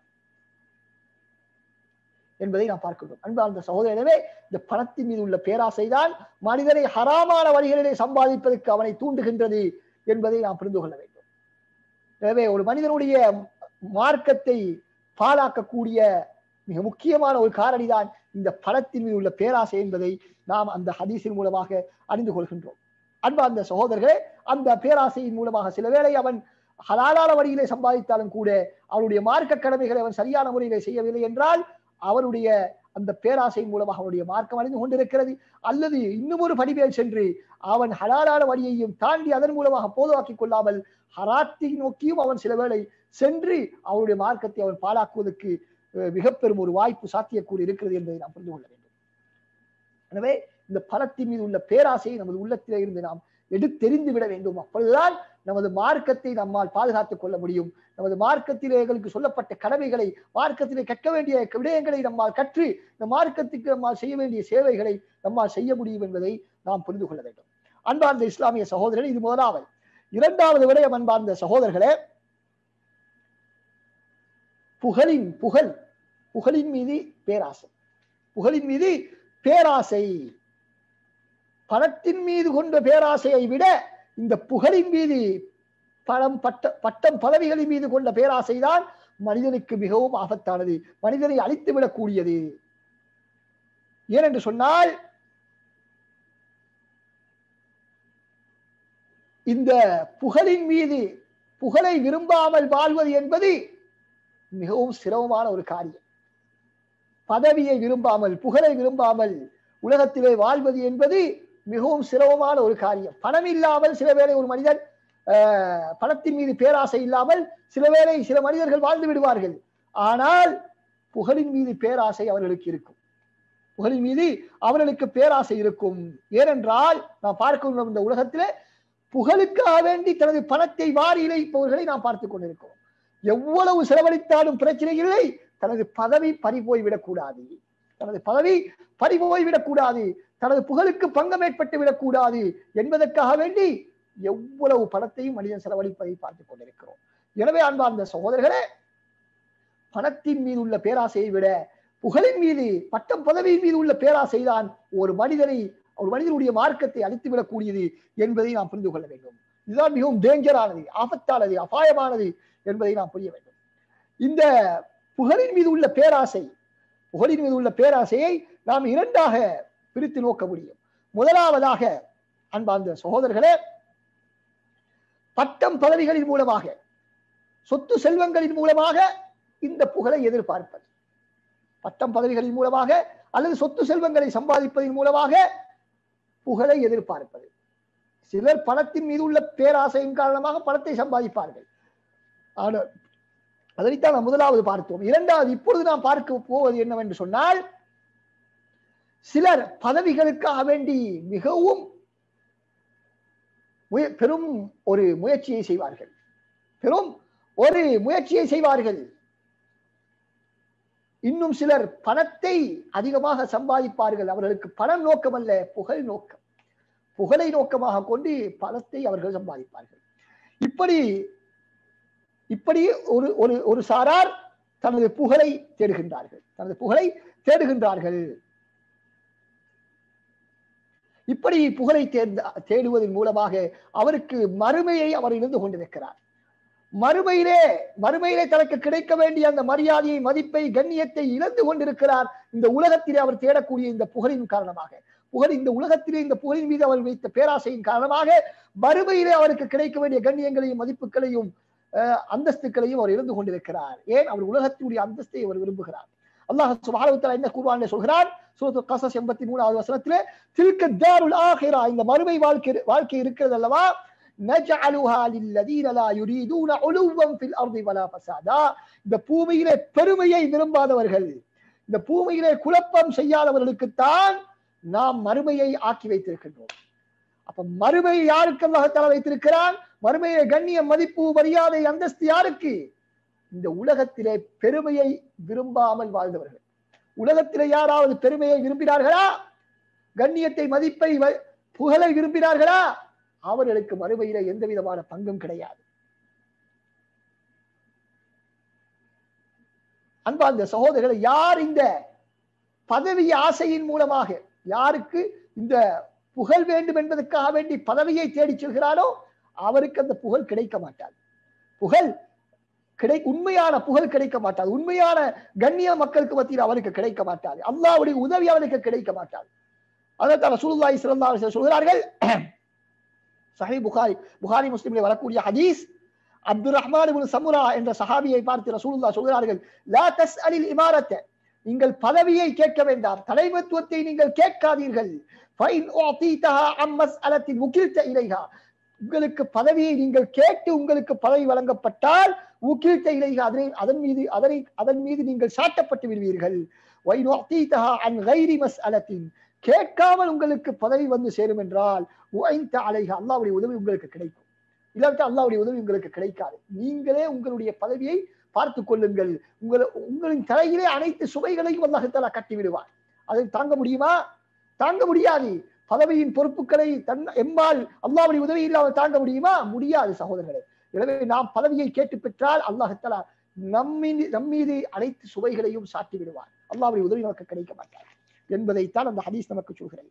என்பதை நாம் பார்க்கிறோம் அன்பார்ந்த சகோதரனவே இந்த பணத்தின் மீது உள்ள பேராசை தான் மனிதனை ஹராமான வழிகளிலே சம்பாதிப்பதற்கு அவனை தூண்டுகின்றது என்பதை நாம் புரிந்து கொள்ள வேண்டும் எனவே ஒரு மனிதனுடைய மார்க்கத்தை பாழாக்கக்கூடிய மிக முக்கியமான ஒரு காரணி தான் இந்த பணத்தின் மீது உள்ள பேராசை என்பதை நாம் அந்த ஹதீஸின் மூலமாக அறிந்து கொள்கின்றோம் அன்பார்ந்த சகோதரர்களே அந்த பேராசையின் மூலமாக சில வேளை அவன் ஹலாலான வழியிலே சம்பாதித்தாலும் கூட அவனுடைய மார்க்க கடமைகளை அவன் சரியான முறையிலே செய்யவில்லை என்றால் அவனுடைய அந்த பேராசையின் மூலமாக அவனுடைய மார்க்கம் அடைந்து கொண்டிருக்கிறது அல்லது இன்னும் ஒரு படிமேல் சென்று அவன் ஹலாலான வழியையும் தாண்டி அதன் மூலமாக போதுவாக்கிக் கொள்ளாமல் ஹராத்தை நோக்கியும் அவன் சில வேளை சென்று அவனுடைய மார்க்கத்தை அவன் பாழாக்குவதற்கு மிக பெரும் ஒரு வாய்ப்பு சாத்தியக்கூறு இருக்கிறது என்பதை நாம் புரிந்து கொள்ள வேண்டும் எனவே இந்த பணத்தின் மீது உள்ள பேராசையை நமது உள்ளத்திலே இருந்து நாம் எடுத்தெறிந்து விட வேண்டும் அப்பொழுதுதான் நமது மார்க்கத்தை நம்மால் பாதுகாத்துக் கொள்ள முடியும் நமது மார்க்கத்திலே எங்களுக்கு சொல்லப்பட்ட கடமைகளை மார்க்கத்திலே கற்க வேண்டிய விடயங்களை நம்மால் கற்று இந்த மார்க்கத்துக்கு நம்மால் செய்ய வேண்டிய சேவைகளை நம்மால் செய்ய முடியும் என்பதை நாம் புரிந்து கொள்ள வேண்டும் அன்பார்ந்த இஸ்லாமிய சகோதரர்கள் இது முதலாவது இரண்டாவது விடயம் அன்பார்ந்த சகோதரர்களே புகழின் புகழ் புகழின் மீது பேராசை புகழின் மீது பேராசை பணத்தின் மீது கொண்ட பேராசையை விட இந்த புகழின் மீது பணம் பட்ட பட்டம் பதவிகளின் மீது கொண்ட பேராசை தான் மனிதனுக்கு மிகவும் ஆபத்தானது மனிதனை அழித்து விடக்கூடியது ஏனென்று சொன்னால் இந்த புகழின் மீது புகழை விரும்பாமல் வாழ்வது என்பது மிகவும் சிரமமான ஒரு காரியம் பதவியை விரும்பாமல் புகழை விரும்பாமல் உலகத்திலே வாழ்வது என்பது மிகவும் சிரமமான ஒரு காரியம் பணம் இல்லாமல் சில வேளை ஒரு மனிதன் பணத்தின் மீது பேராசை இல்லாமல் சில வேளை சில மனிதர்கள் வாழ்ந்து விடுவார்கள் ஆனால் புகழின் மீது பேராசை அவர்களுக்கு இருக்கும் புகழின் மீது அவர்களுக்கு பேராசை இருக்கும் ஏனென்றால் நாம் பார்க்க இந்த உலகத்திலே புகழுக்காக வேண்டி தனது பணத்தை வாரி இழைப்பவர்களை நாம் பார்த்துக் கொண்டிருக்கிறோம் எவ்வளவு செலவழித்தாலும் பிரச்சனை இல்லை தனது பதவி பறிபோய் விடக்கூடாது தனது பதவி பறிபோய் விடக்கூடாது தனது புகழுக்கு பங்கம் ஏற்பட்டு விடக்கூடாது என்பதற்காக வேண்டி எவ்வளவு பணத்தையும் மனிதன் செலவழிப்பதை பார்த்துக் கொண்டிருக்கிறோம் எனவே அன்பார்ந்த சகோதரர்களே பணத்தின் மீது உள்ள பேராசையை விட புகழின் மீது பட்டம் பதவியின் மீது உள்ள பேராசை தான் ஒரு மனிதனை ஒரு மனிதனுடைய மார்க்கத்தை அழித்து விடக்கூடியது என்பதை நாம் புரிந்து கொள்ள வேண்டும் இதுதான் மிகவும் டேஞ்சரானது ஆபத்தானது அபாயமானது என்பதை நாம் புரிய வேண்டும் இந்த புகழின் மீது உள்ள பேராசை புகழின் மீது உள்ள பேராசையை நாம் இரண்டாக பிரித்து நோக்க முடியும் முதலாவதாக அன்பார்ந்த சகோதரர்களே பட்டம் பதவிகளின் மூலமாக சொத்து செல்வங்களின் மூலமாக இந்த புகழை எதிர்பார்ப்பது பட்டம் பதவிகளின் மூலமாக அல்லது சொத்து செல்வங்களை சம்பாதிப்பதன் மூலமாக புகழை எதிர்பார்ப்பது சிலர் பணத்தின் மீது உள்ள பேராசையின் காரணமாக பணத்தை சம்பாதிப்பார்கள் ஆனால் அதைத்தான் நாம் முதலாவது பார்த்தோம் இரண்டாவது இப்பொழுது நாம் பார்க்க போவது என்னவென்று சொன்னால் சிலர் பதவிகளுக்காக வேண்டி மிகவும் பெரும் ஒரு முயற்சியை செய்வார்கள் பெரும் ஒரு முயற்சியை செய்வார்கள் இன்னும் சிலர் பணத்தை அதிகமாக சம்பாதிப்பார்கள் அவர்களுக்கு பணம் நோக்கம் அல்ல புகழ் நோக்கம் புகழை நோக்கமாக கொண்டு பணத்தை அவர்கள் சம்பாதிப்பார்கள் இப்படி இப்படி ஒரு ஒரு ஒரு சாரார் தனது புகழை தேடுகின்றார்கள் தனது புகழை தேடுகின்றார்கள் இப்படி புகழை தேர்ந்த தேடுவதன் மூலமாக அவருக்கு மறுமையை அவர் இருந்து கொண்டிருக்கிறார் மறுமையிலே மறுமையிலே தனக்கு கிடைக்க வேண்டிய அந்த மரியாதையை மதிப்பை கண்ணியத்தை இழந்து கொண்டிருக்கிறார் இந்த உலகத்திலே அவர் தேடக்கூடிய இந்த புகழின் காரணமாக புகழ் இந்த உலகத்திலே இந்த புகழின் மீது அவர் வைத்த பேராசையின் காரணமாக மறுமையிலே அவருக்கு கிடைக்க வேண்டிய கண்ணியங்களையும் மதிப்புகளையும் அந்தஸ்துக்களையும் அவர் இழந்து கொண்டிருக்கிறார் ஏன் அவர் உலகத்தினுடைய அந்தஸ்தை அவர் விரும்புகிறார் அல்லாஹ் சுபாரவத்தில் என்ன கூறுவான் சொல்கிறான் சூரத்து கசஸ் எண்பத்தி மூணாவது வசனத்திலே தில்க தாருல் ஆஹிரா இந்த மறுமை வாழ்க்கை வாழ்க்கை இருக்கிறது அல்லவா நஜஅலுஹா லில்லதீன லா யுரீதுன உலுவம் ஃபில் அர்தி வலா ஃபஸாதா இந்த பூமியிலே பெருமையை விரும்பாதவர்கள் இந்த பூமியிலே குழப்பம் செய்யாதவர்களுக்கு தான் நாம் மறுமையை ஆக்கி வைத்திருக்கின்றோம் அப்ப மறுமை யாருக்கு அல்லாஹ் வைத்திருக்கிறான் மறுமையை கண்ணிய மதிப்பு மரியாதை அந்தஸ்து யாருக்கு இந்த உலகத்திலே பெருமையை விரும்பாமல் வாழ்ந்தவர்கள் உலகத்திலே யாராவது பெருமையை விரும்பினார்களா கண்ணியத்தை மதிப்பை புகழை விரும்பினார்களா அவர்களுக்கு மறுமையில எந்த விதமான பங்கும் கிடையாது அன்பார்ந்த சகோதரர்களை யார் இந்த பதவி ஆசையின் மூலமாக யாருக்கு இந்த புகழ் வேண்டும் என்பதற்காக வேண்டி பதவியை தேடி செல்கிறாரோ அவருக்கு அந்த புகழ் கிடைக்க மாட்டாது புகழ் கிடை உண்மையான புகழ் கிடைக்க மாட்டாது உண்மையான கண்ணிய மக்களுக்கு மத்தியில் அவருக்கு கிடைக்க மாட்டாது அல்லாவுடைய உதவி அவருக்கு கிடைக்க மாட்டாது அதான் ரசூலுல்லாஹி ஸல்லல்லாஹு அலைஹி வஸல்லம் சொல்கிறார்கள் சஹி புகாரி புகாரி முஸ்லிமில் வரக்கூடிய ஹதீஸ் அப்துல் ரஹ்மான் இப்னு சமுரா என்ற சஹாபியை பார்த்து ரசூலுல்லாஹ் சொல்கிறார்கள் லா தஸ்அலில் இமாரத்த நீங்கள் பதவியை கேட்க வேண்டாம் தலைமைத்துவத்தை நீங்கள் கேட்காதீர்கள் ஃபைன் உஅதீதஹா அம் மஸ்அலத்தின் உகில்த இலைஹா உங்களுக்கு பதவியை நீங்கள் கேட்டு உங்களுக்கு பதவி வழங்கப்பட்டால் உகில்த இலைஹா அதனை அதன் மீது அதனை அதன் மீது நீங்கள் சாட்டப்பட்டு விடுவீர்கள் வைன் உஅதீதஹா அன் கைரி மஸ்அலத்தின் கேட்காமல் உங்களுக்கு பதவி வந்து சேரும் என்றால் உழைத்த அலைகா அல்லாவுடைய உதவி உங்களுக்கு கிடைக்கும் இல்லாவிட்டால் அல்லாவுடைய உதவி உங்களுக்கு கிடைக்காது நீங்களே உங்களுடைய பதவியை பார்த்து கொள்ளுங்கள் உங்கள் உங்களின் தலையிலே அனைத்து சுவைகளையும் அல்லாஹத்தாலா கட்டி விடுவார் அதை தாங்க முடியுமா தாங்க முடியாது பதவியின் பொறுப்புகளை தன் எம்மால் அல்லாவுடைய உதவி இல்லாமல் தாங்க முடியுமா முடியாது சகோதரர்களே எனவே நாம் பதவியை கேட்டு பெற்றால் அல்லாஹத்தாலா நம்மீது நம்மீது அனைத்து சுவைகளையும் சாட்டி விடுவார் அல்லாவுடைய உதவி நமக்கு கிடைக்க மாட்டார் என்பதைத்தான் அந்த ஹதீஸ் நமக்கு சொல்கிறது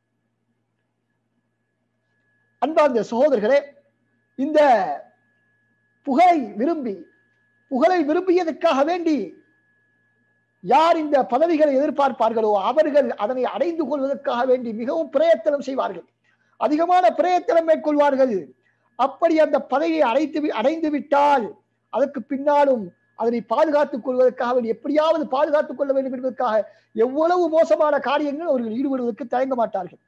அன்பார்ந்த சகோதரர்களே இந்த புகழை விரும்பி புகழை விரும்பியதற்காக வேண்டி யார் இந்த பதவிகளை எதிர்பார்ப்பார்களோ அவர்கள் அதனை அடைந்து கொள்வதற்காக வேண்டி மிகவும் பிரயத்தனம் செய்வார்கள் அதிகமான பிரயத்தனம் மேற்கொள்வார்கள் அப்படி அந்த பதவியை அடைத்து அடைந்து விட்டால் அதற்கு பின்னாலும் அதனை பாதுகாத்துக் கொள்வதற்காக வேண்டி எப்படியாவது பாதுகாத்துக் கொள்ள வேண்டும் என்பதற்காக எவ்வளவு மோசமான காரியங்கள் அவர்கள் ஈடுபடுவதற்கு தயங்க மாட்டார்கள்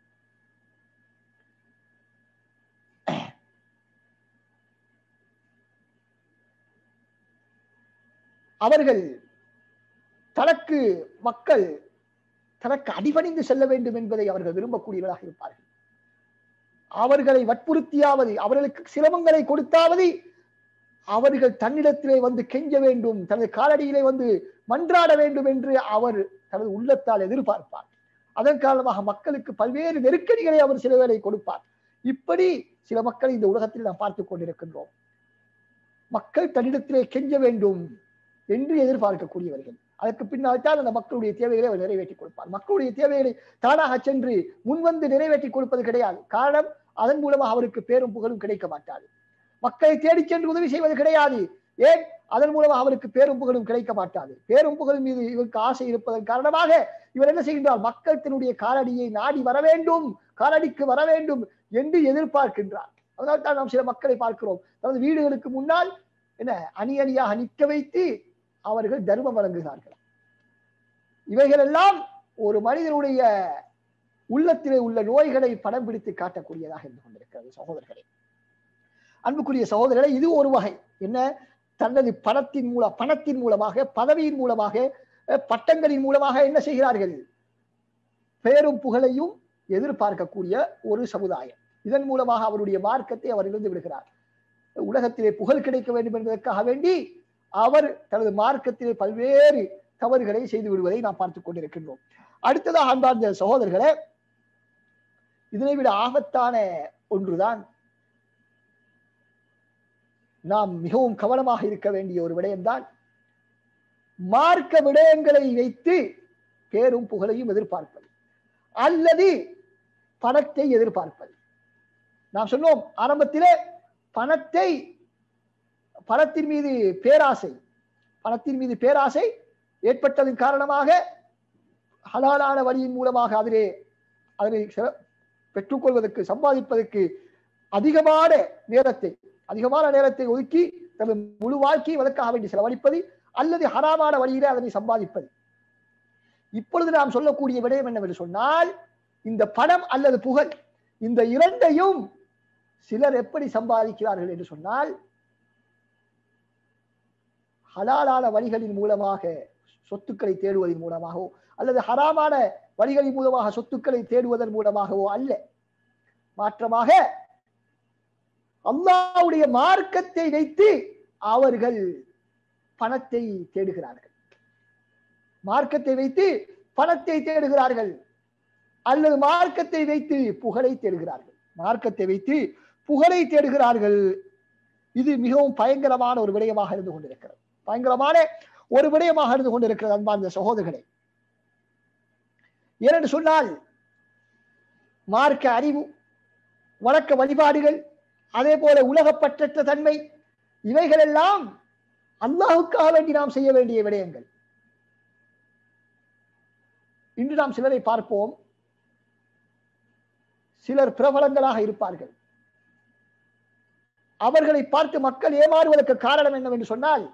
அவர்கள் தனக்கு மக்கள் தனக்கு அடிபணிந்து செல்ல வேண்டும் என்பதை அவர்கள் விரும்பக்கூடியவர்களாக இருப்பார்கள் அவர்களை வற்புறுத்தியாவது அவர்களுக்கு சிரமங்களை கொடுத்தாவது அவர்கள் தன்னிடத்திலே வந்து கெஞ்ச வேண்டும் தனது காலடியிலே வந்து மன்றாட வேண்டும் என்று அவர் தனது உள்ளத்தால் எதிர்பார்ப்பார் அதன் காரணமாக மக்களுக்கு பல்வேறு நெருக்கடிகளை அவர் சில வேளை கொடுப்பார் இப்படி சில மக்களை இந்த உலகத்தில் நாம் பார்த்துக் கொண்டிருக்கின்றோம் மக்கள் தன்னிடத்திலே கெஞ்ச வேண்டும் என்று எதிர்பார்க்கக்கூடியவர்கள் அதற்கு பின்னால் தான் அந்த மக்களுடைய தேவைகளை அவர் நிறைவேற்றி கொடுப்பார் மக்களுடைய தேவைகளை தானாக சென்று முன்வந்து நிறைவேற்றி கொடுப்பது கிடையாது காரணம் அதன் மூலமாக அவருக்கு பேரும் புகழும் கிடைக்க மாட்டாது மக்களை தேடிச் சென்று உதவி செய்வது கிடையாது ஏன் அதன் மூலம் அவருக்கு பேரும் புகழும் கிடைக்க மாட்டாது பேரும் புகழும் மீது இவருக்கு ஆசை இருப்பதன் காரணமாக இவர் என்ன செய்கின்றார் மக்கள் தன்னுடைய காலடியை நாடி வர வேண்டும் காலடிக்கு வர வேண்டும் என்று எதிர்பார்க்கின்றார் அதனால் தான் நாம் சில மக்களை பார்க்கிறோம் தனது வீடுகளுக்கு முன்னால் என்ன அணி அணியாக நிற்க வைத்து அவர்கள் தர்மம் வழங்குகிறார்கள் இவைகள் எல்லாம் ஒரு மனிதனுடைய உள்ளத்திலே உள்ள நோய்களை படம் பிடித்து காட்டக்கூடியதாக இருந்து கொண்டிருக்கிறது சகோதரர்களே அன்புக்குரிய சகோதரர்களே இது ஒரு வகை என்ன தனது பணத்தின் மூலம் பணத்தின் மூலமாக பதவியின் மூலமாக பட்டங்களின் மூலமாக என்ன செய்கிறார்கள் பேரும் புகழையும் எதிர்பார்க்கக்கூடிய ஒரு சமுதாயம் இதன் மூலமாக அவருடைய மார்க்கத்தை அவர் இழந்து விடுகிறார் உலகத்திலே புகழ் கிடைக்க வேண்டும் என்பதற்காக வேண்டி அவர் தனது மார்க்கத்திலே பல்வேறு தவறுகளை செய்து விடுவதை நாம் பார்த்துக் கொண்டிருக்கின்றோம் அடுத்ததாக அன்பார்ந்த சகோதரர்களே இதனை விட ஆபத்தான ஒன்றுதான் நாம் மிகவும் கவனமாக இருக்க வேண்டிய ஒரு விடயம்தான் மார்க்க விடயங்களை வைத்து பேரும் புகழையும் எதிர்பார்ப்பது அல்லது பணத்தை எதிர்பார்ப்பது நாம் சொன்னோம் ஆரம்பத்திலே பணத்தை பணத்தின் மீது பேராசை பணத்தின் மீது பேராசை ஏற்பட்டதன் காரணமாக ஹலாலான வழியின் மூலமாக அதிலே அதனை பெற்றுக்கொள்வதற்கு சம்பாதிப்பதற்கு அதிகமான நேரத்தை அதிகமான நேரத்தை ஒதுக்கி தனது முழு வாழ்க்கையை அதற்காக வேண்டி செலவழிப்பது அல்லது ஹராமான வழியிலே அதனை சம்பாதிப்பது இப்பொழுது நாம் சொல்லக்கூடிய விடயம் என்னவென்று சொன்னால் இந்த பணம் அல்லது புகழ் இந்த இரண்டையும் சிலர் எப்படி சம்பாதிக்கிறார்கள் என்று சொன்னால் ஹலாலான வழிகளின் மூலமாக சொத்துக்களை தேடுவதன் மூலமாகவோ அல்லது ஹராமான வழிகளின் மூலமாக சொத்துக்களை தேடுவதன் மூலமாகவோ அல்ல மாற்றமாக அல்லாவுடைய மார்க்கத்தை வைத்து அவர்கள் பணத்தை தேடுகிறார்கள் மார்க்கத்தை வைத்து பணத்தை தேடுகிறார்கள் அல்லது மார்க்கத்தை வைத்து புகழை தேடுகிறார்கள் மார்க்கத்தை வைத்து புகழை தேடுகிறார்கள் இது மிகவும் பயங்கரமான ஒரு விடயமாக இருந்து கொண்டிருக்கிறது பயங்கரமான ஒரு விடயமாக இருந்து கொண்டிருக்கிறது அன்பார்ந்த சகோதரர்களே ஏனென்று சொன்னால் மார்க்க அறிவு வழக்க வழிபாடுகள் அதே போல உலகப்பற்றற்ற தன்மை இவைகள் எல்லாம் அல்லாஹுக்காக வேண்டி நாம் செய்ய வேண்டிய விடயங்கள் இன்று நாம் சிலரை பார்ப்போம் சிலர் பிரபலங்களாக இருப்பார்கள் அவர்களை பார்த்து மக்கள் ஏமாறுவதற்கு காரணம் என்னவென்று சொன்னால்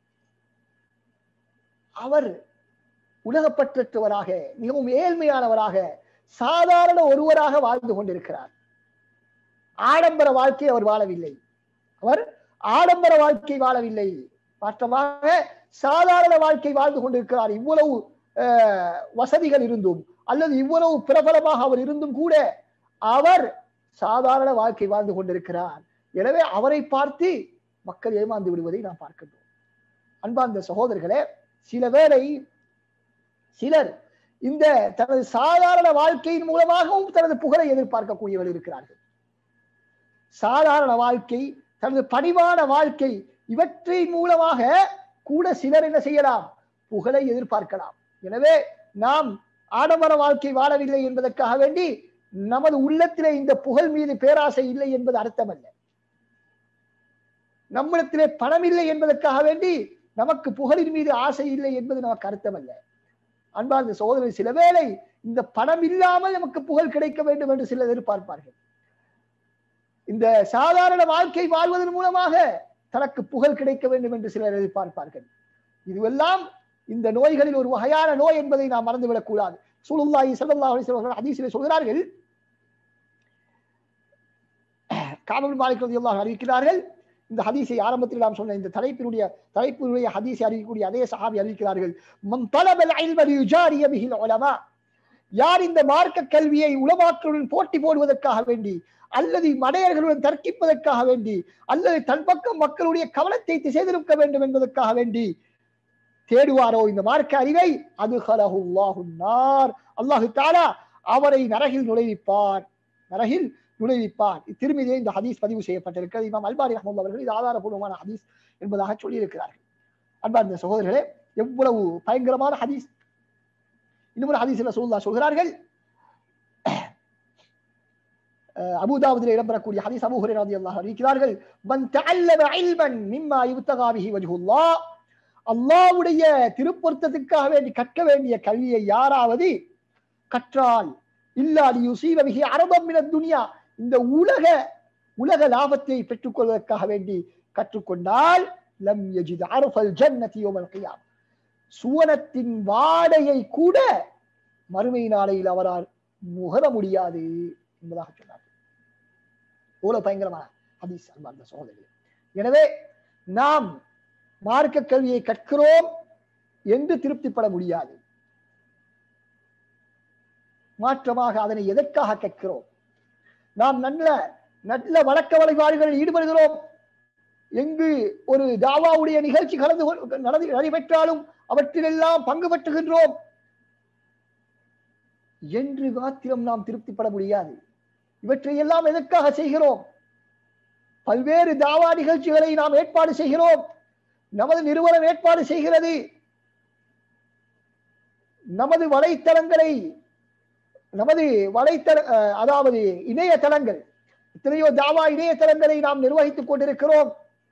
அவர் உலகப்பற்றவராக மிகவும் ஏழ்மையானவராக சாதாரண ஒருவராக வாழ்ந்து கொண்டிருக்கிறார் ஆடம்பர வாழ்க்கை அவர் வாழவில்லை அவர் ஆடம்பர வாழ்க்கை வாழவில்லை மாற்றமாக சாதாரண வாழ்க்கை வாழ்ந்து கொண்டிருக்கிறார் இவ்வளவு வசதிகள் இருந்தும் அல்லது இவ்வளவு பிரபலமாக அவர் இருந்தும் கூட அவர் சாதாரண வாழ்க்கை வாழ்ந்து கொண்டிருக்கிறார் எனவே அவரை பார்த்து மக்கள் ஏமாந்து விடுவதை நாம் பார்க்கின்றோம் அன்பார்ந்த சகோதரர்களே சில வேளை சிலர் இந்த தனது சாதாரண வாழ்க்கையின் மூலமாகவும் தனது புகழை எதிர்பார்க்கக்கூடியவர்கள் இருக்கிறார்கள் சாதாரண வாழ்க்கை தனது பணிவான வாழ்க்கை இவற்றின் மூலமாக கூட சிலர் என்ன செய்யலாம் புகழை எதிர்பார்க்கலாம் எனவே நாம் ஆடம்பர வாழ்க்கை வாழவில்லை என்பதற்காக வேண்டி நமது உள்ளத்திலே இந்த புகழ் மீது பேராசை இல்லை என்பது அர்த்தமல்ல நம்மிடத்திலே பணம் இல்லை என்பதற்காக வேண்டி நமக்கு புகழின் மீது ஆசை இல்லை என்பது நமக்கு அர்த்தமல்ல அன்பார்ந்த சகோதரர் சில வேளை இந்த பணம் இல்லாமல் நமக்கு புகழ் கிடைக்க வேண்டும் என்று சிலர் எதிர்பார்ப்பார்கள் இந்த சாதாரண வாழ்க்கை வாழ்வதன் மூலமாக தனக்கு புகழ் கிடைக்க வேண்டும் என்று சிலர் எதிர்பார்ப்பார்கள் இதுவெல்லாம் இந்த நோய்களில் ஒரு வகையான நோய் என்பதை நாம் மறந்துவிடக் கூடாது சூழல்லாஹி சல்லல்லாஹு அலைஹி வஸல்லம் ஹதீஸிலே சொல்கிறார்கள் காபல் மாலிக் ரலியல்லாஹு அறிவிக்கிறார்கள் இந்த ஹதீஸை ஆரம்பத்தில் நாம் சொன்ன இந்த தலைப்பினுடைய தலைப்பினுடைய ஹதீஸை அறிவிக்கக்கூடிய அதே சஹாபி அறிவிக்கிறார்கள் மன் தலபல் இல்ம லியுஜாரிய பிஹில் உலமா யார் இந்த மார்க்க கல்வியை உலமாக்களுடன் போட்டி போடுவதற்காக வேண்டி அல்லது மடையர்களுடன் தர்க்கிப்பதற்காக வேண்டி அல்லது தன் பக்கம் மக்களுடைய கவனத்தை திசை திருப்ப வேண்டும் என்பதற்காக வேண்டி தேடுவாரோ இந்த மார்க்க அறிவை அது நார் அல்லாஹு தாலா அவரை நரகில் நுழைவிப்பார் நரகில் நுழைவிப்பார் திரும்பியே இந்த ஹதீஸ் பதிவு செய்யப்பட்டிருக்கிறது இமாம் அல்பாரி அஹமது அவர்கள் இது ஆதாரபூர்வமான ஹதீஸ் என்பதாக சொல்லியிருக்கிறார்கள் அன்பார்ந்த சகோதரர்களே எவ்வளவு பயங்கரமான ஹதீஸ் இன்னொரு ஹதீஸ்ல சொல்லுதா சொல்கிறார்கள் அபுதாபுதில் இடம்பெறக்கூடிய ஹதீஸ் அபு ஹுரைரா ரலியல்லாஹு அன்ஹு அறிவிக்கிறார்கள் மன் தஅல்லம இல்மன் மிம்மா யுப்தகா பிஹி வஜ்ஹுல்லாஹ் அல்லாஹ்வுடைய திருப்பொருத்தத்துக்காக வேண்டி கற்க வேண்டிய கல்வியை யாராவது கற்றால் இல்லா யுசீப பிஹி அரபம் மின துனியா இந்த உலக உலக லாபத்தை பெற்றுக்கொள்வதற்காக வேண்டி கற்றுக்கொண்டால் லம் யஜித் அரஃபல் ஜன்னதி யௌமல் கியாம் சுவனத்தின் வாடையை கூட மறுமை நாளையில் அவரால் நுகர முடியாது என்பதாக சொன்னார் எவ்வளவு பயங்கரமான ஹதீஸ் அன்பார்ந்த சகோதரி எனவே நாம் மார்க்க கல்வியை கற்கிறோம் என்று திருப்திப்பட முடியாது மாற்றமாக அதனை எதற்காக கற்கிறோம் நாம் நல்ல நல்ல வழக்க வழிபாடுகளில் ஈடுபடுகிறோம் எங்கு ஒரு தாவாவுடைய நிகழ்ச்சி கலந்து கொள்- நடந்து நடைபெற்றாலும் அவற்றிலெல்லாம் பங்கு பெற்றுகின்றோம் என்று மாத்திரம் நாம் திருப்திப்பட முடியாது இவற்றை எல்லாம் எதற்காக செய்கிறோம் பல்வேறு தாவா நிகழ்ச்சிகளை நாம் ஏற்பாடு செய்கிறோம் நமது நிறுவனம் ஏற்பாடு செய்கிறது நமது வலைத்தளங்களை நமது வலைத்தள அஹ், அதாவது இணையதளங்கள் எத்தனையோ தாவா இணையதளங்களை நாம் நிர்வகித்துக் கொண்டிருக்கிறோம்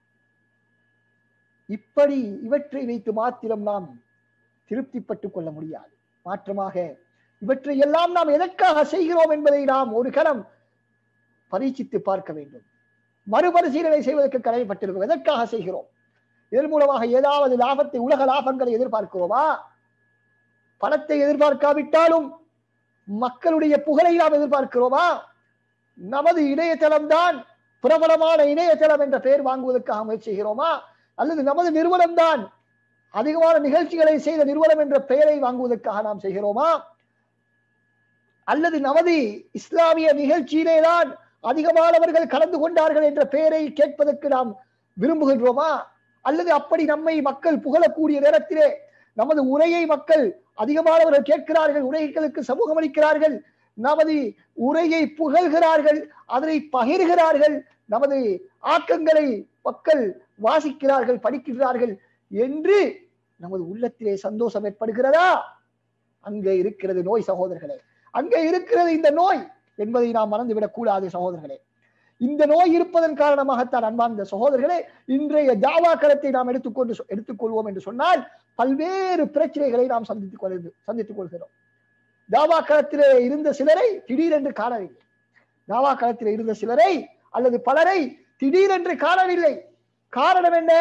இப்படி இவற்றை வைத்து மாத்திரம் நாம் திருப்திப்பட்டுக் கொள்ள முடியாது மாற்றமாக இவற்றை எல்லாம் நாம் எதற்காக செய்கிறோம் என்பதை நாம் ஒரு கணம் பரீட்சித்து பார்க்க வேண்டும் மறுபரிசீலனை செய்வதற்கு கடமைப்பட்டிருக்கிறோம் எதற்காக செய்கிறோம் இதன் மூலமாக ஏதாவது லாபத்தை உலக லாபங்களை எதிர்பார்க்கிறோமா பணத்தை எதிர்பார்க்காவிட்டாலும் மக்களுடைய புகழை நாம் எதிர்பார்க்கிறோமா நமது இணையதளம் தான் பிரபலமான இணையதளம் என்ற பெயர் வாங்குவதற்காக முயற்சி செய்கிறோமா அல்லது நமது நிறுவனம் தான் அதிகமான நிகழ்ச்சிகளை செய்த நிறுவனம் என்ற பெயரை வாங்குவதற்காக நாம் செய்கிறோமா அல்லது நமது இஸ்லாமிய நிகழ்ச்சியிலே தான் அதிகமானவர்கள் கலந்து கொண்டார்கள் என்ற பெயரை கேட்பதற்கு நாம் விரும்புகின்றோமா அல்லது அப்படி நம்மை மக்கள் புகழக்கூடிய நேரத்திலே நமது உரையை மக்கள் அதிகமானவர்கள் கேட்கிறார்கள் உரைகளுக்கு சமூகம் அளிக்கிறார்கள் நமது உரையை புகழ்கிறார்கள் அதனை பகிர்கிறார்கள் நமது ஆக்கங்களை மக்கள் வாசிக்கிறார்கள் படிக்கிறார்கள் என்று நமது உள்ளத்திலே சந்தோஷம் ஏற்படுகிறதா அங்கே இருக்கிறது நோய் சகோதரர்களே அங்கே இருக்கிறது இந்த நோய் என்பதை நாம் மறந்துவிடக் கூடாது சகோதரர்களே இந்த நோய் இருப்பதன் காரணமாகத்தான் அன்பார்ந்த சகோதரர்களே இன்றைய தாவா களத்தை நாம் எடுத்துக்கொண்டு எடுத்துக்கொள்வோம் என்று சொன்னால் பல்வேறு பிரச்சனைகளை நாம் சந்தித்துக் கொள்ள சந்தித்துக் கொள்கிறோம் தாவா களத்திலே இருந்த சிலரை திடீரென்று காணவில்லை தாவா களத்திலே இருந்த சிலரை அல்லது பலரை திடீரென்று காணவில்லை காரணம் என்ன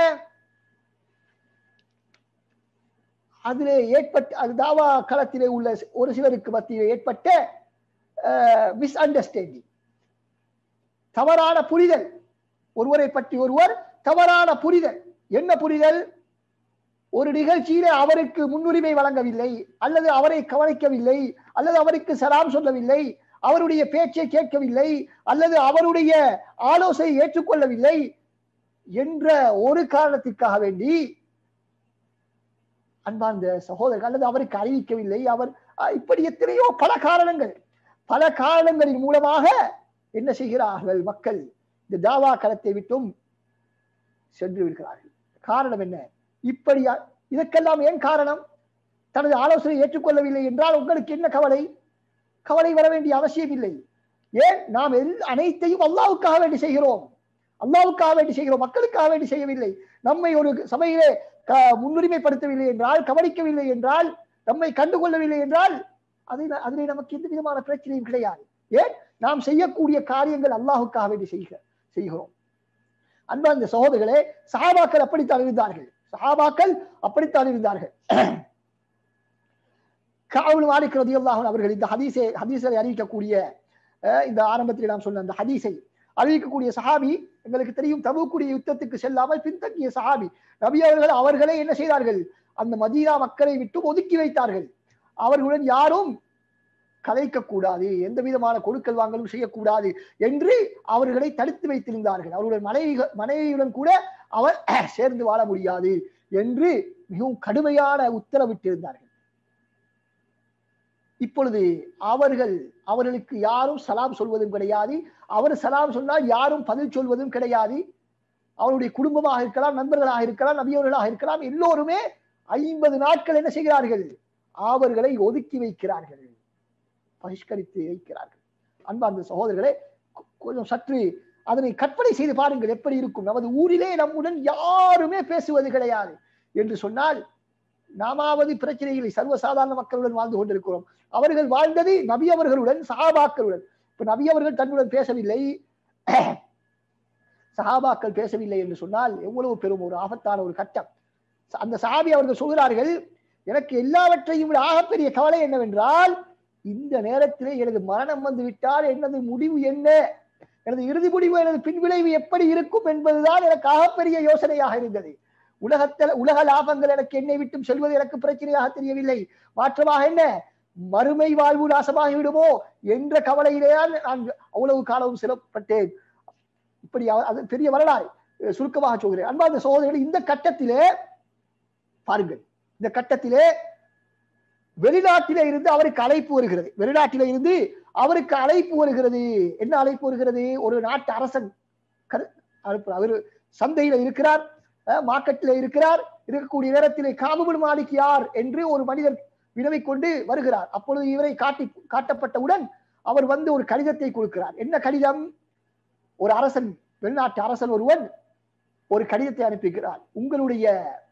அதிலே ஏற்பட்ட அது தாவா களத்திலே உள்ள ஒரு சிலருக்கு மத்தியில் ஏற்பட்ட மிஸ் அண்டர்ஸ்டாண்டிங் தவறான புரிதல் ஒருவரை பற்றி ஒருவர் தவறான புரிதல் என்ன புரிதல் ஒரு நிகழ்ச்சியில அவருக்கு முன்னுரிமை வழங்கவில்லை அல்லது அவரை கவனிக்கவில்லை அல்லது அவருக்கு சலாம் சொல்லவில்லை அவருடைய பேச்சை கேட்கவில்லை அல்லது அவருடைய ஆலோசனை ஏற்றுக்கொள்ளவில்லை என்ற ஒரு காரணத்திற்காக வேண்டி அன்பார்ந்த சகோதரர்கள் அல்லது அவருக்கு அறிவிக்கவில்லை அவர் அஹ், இப்படி எத்தனையோ பல காரணங்கள் பல காரணங்களின் மூலமாக என்ன செய்கிறார்கள் மக்கள் இந்த தாவா களத்தை விட்டும் சென்று விடுகிறார்கள் காரணம் என்ன இப்படி இதற்கெல்லாம் ஏன் காரணம் தனது ஆலோசனை ஏற்றுக்கொள்ளவில்லை என்றால் உங்களுக்கு என்ன கவலை கவலை வர வேண்டிய அவசியம் இல்லை ஏன் நாம் எல்- அனைத்தையும் அல்லாவுக்காக வேண்டி செய்கிறோம் அல்லாவுக்காக வேண்டி செய்கிறோம் மக்களுக்காக வேண்டி செய்யவில்லை நம்மை ஒரு சபையிலே க- முன்னுரிமைப்படுத்தவில்லை என்றால் கவனிக்கவில்லை என்றால் நம்மை கண்டுகொள்ளவில்லை என்றால் அதை அதிலே நமக்கு எந்த விதமான பிரச்சனையும் கிடையாது ஏன் நாம் செய்யக்கூடிய காரியங்கள் அல்லாஹுக்காக வேண்டி செய்க செய்கிறோம் அன்பார்ந்த சகோதரர்களே சஹாபாக்கள் அப்படித்தான் இருந்தார்கள் சஹாபாக்கள் அப்படித்தான் இருந்தார்கள் காவல் மாலிக் ரதியல்லாஹு அவர்கள் இந்த ஹதீஸை ஹதீஸை அறிவிக்கக்கூடிய அஹ், இந்த ஆரம்பத்தில் நாம் சொன்ன அந்த ஹதீஸை அறிவிக்கக்கூடிய சஹாபி எங்களுக்கு தெரியும் தபுக்குடைய யுத்தத்துக்கு செல்லாமல் பின்தங்கிய சஹாபி நபி அவர்கள் அவர்களே என்ன செய்தார்கள் அந்த மதீனா மக்களை விட்டு ஒதுக்கி வைத்தார்கள் அவர்களுடன் யாரும் கலைக்க கூடாது எந்த விதமான கொடுக்கல் வாங்கலும் செய்யக்கூடாது என்று அவர்களை தடுத்து வைத்திருந்தார்கள் அவருடைய மனைவி மனைவியுடன் கூட அவர் சேர்ந்து வாழ முடியாது என்று மிகவும் கடுமையான உத்தரவிட்டிருந்தார்கள் இப்பொழுது அவர்கள் அவர்களுக்கு யாரும் சலாம் சொல்வதும் கிடையாது அவர் சலாம் சொன்னால் யாரும் பதில் சொல்வதும் கிடையாது அவருடைய குடும்பமாக இருக்கலாம் நண்பர்களாக இருக்கலாம் நபியவர்களாக இருக்கலாம் எல்லோருமே ஐம்பது நாட்கள் என்ன செய்கிறார்கள் அவர்களை ஒதுக்கி வைக்கிறார்கள் பகிஷ்கரித்து வைக்கிறார்கள் அன்பார்ந்த சகோதரர்களே கொ- கொஞ்சம் சற்று அதனை கற்பனை செய்து பாருங்கள் எப்படி இருக்கும் நமது ஊரிலே நம்முடன் யாருமே பேசுவது கிடையாது என்று சொன்னால் நாமாவது பிரச்சனைகளை சர்வசாதாரண மக்களுடன் வாழ்ந்து கொண்டிருக்கிறோம் அவர்கள் வாழ்ந்தது நபி அவர்களுடன் சஹாபாக்களுடன் இப்ப நபி அவர்கள் தன்னுடன் பேசவில்லை சஹாபாக்கள் பேசவில்லை என்று சொன்னால் எவ்வளவு பெரும் ஒரு ஆபத்தான ஒரு கட்டம் அந்த சஹாபி அவர்கள் சொல்கிறார்கள் எனக்கு எல்லாவற்றையும் விட ஆகப்பெரிய கவலை என்னவென்றால் இந்த நேரத்திலே எனது மரணம் வந்து விட்டால் எனது முடிவு என்ன எனது இறுதி முடிவு எனது பின்விளைவு எப்படி இருக்கும் என்பதுதான் எனக்கு ஆகப்பெரிய யோசனையாக இருந்தது உலகத்தில் உலக லாபங்கள் எனக்கு என்னை விட்டும் செல்வது எனக்கு பிரச்சனையாக தெரியவில்லை மாற்றமாக என்ன மறுமை வாழ்வு நாசமாகி விடுமோ என்ற கவலையிலேதான் நான் அவ்வளவு காலமும் சிறப்பட்டேன் இப்படி அவ- அது பெரிய வரலாறு அஹ் சுருக்கமாக சொல்கிறேன் அன்பார்ந்த சகோதரர்கள் இந்த கட்டத்திலே பாருங்கள் இந்த கட்டத்திலே வெளிநாட்டிலே இருந்து அவருக்கு அழைப்பு வருகிறது வெளிநாட்டிலே இருந்து அவருக்கு அழைப்பு வருகிறது என்ன அழைப்பு வருகிறது ஒரு நாட்டு அரசன் கரு- அனுப்பு- அவர் சந்தையில இருக்கிறார் மார்க்கெட்டில் இருக்கிறார் இருக்கக்கூடிய நேரத்திலே காபுபுல் மாலிக் யார் என்று ஒரு மனிதர் வினவிக் கொண்டு வருகிறார் அப்பொழுது இவரை காட்டி காட்டப்பட்டவுடன் அவர் வந்து ஒரு கடிதத்தை கொடுக்கிறார் என்ன கடிதம் ஒரு அரசன் வெளிநாட்டு அரசன் ஒருவன் ஒரு கடிதத்தை அனுப்புகிறார் உங்களுடைய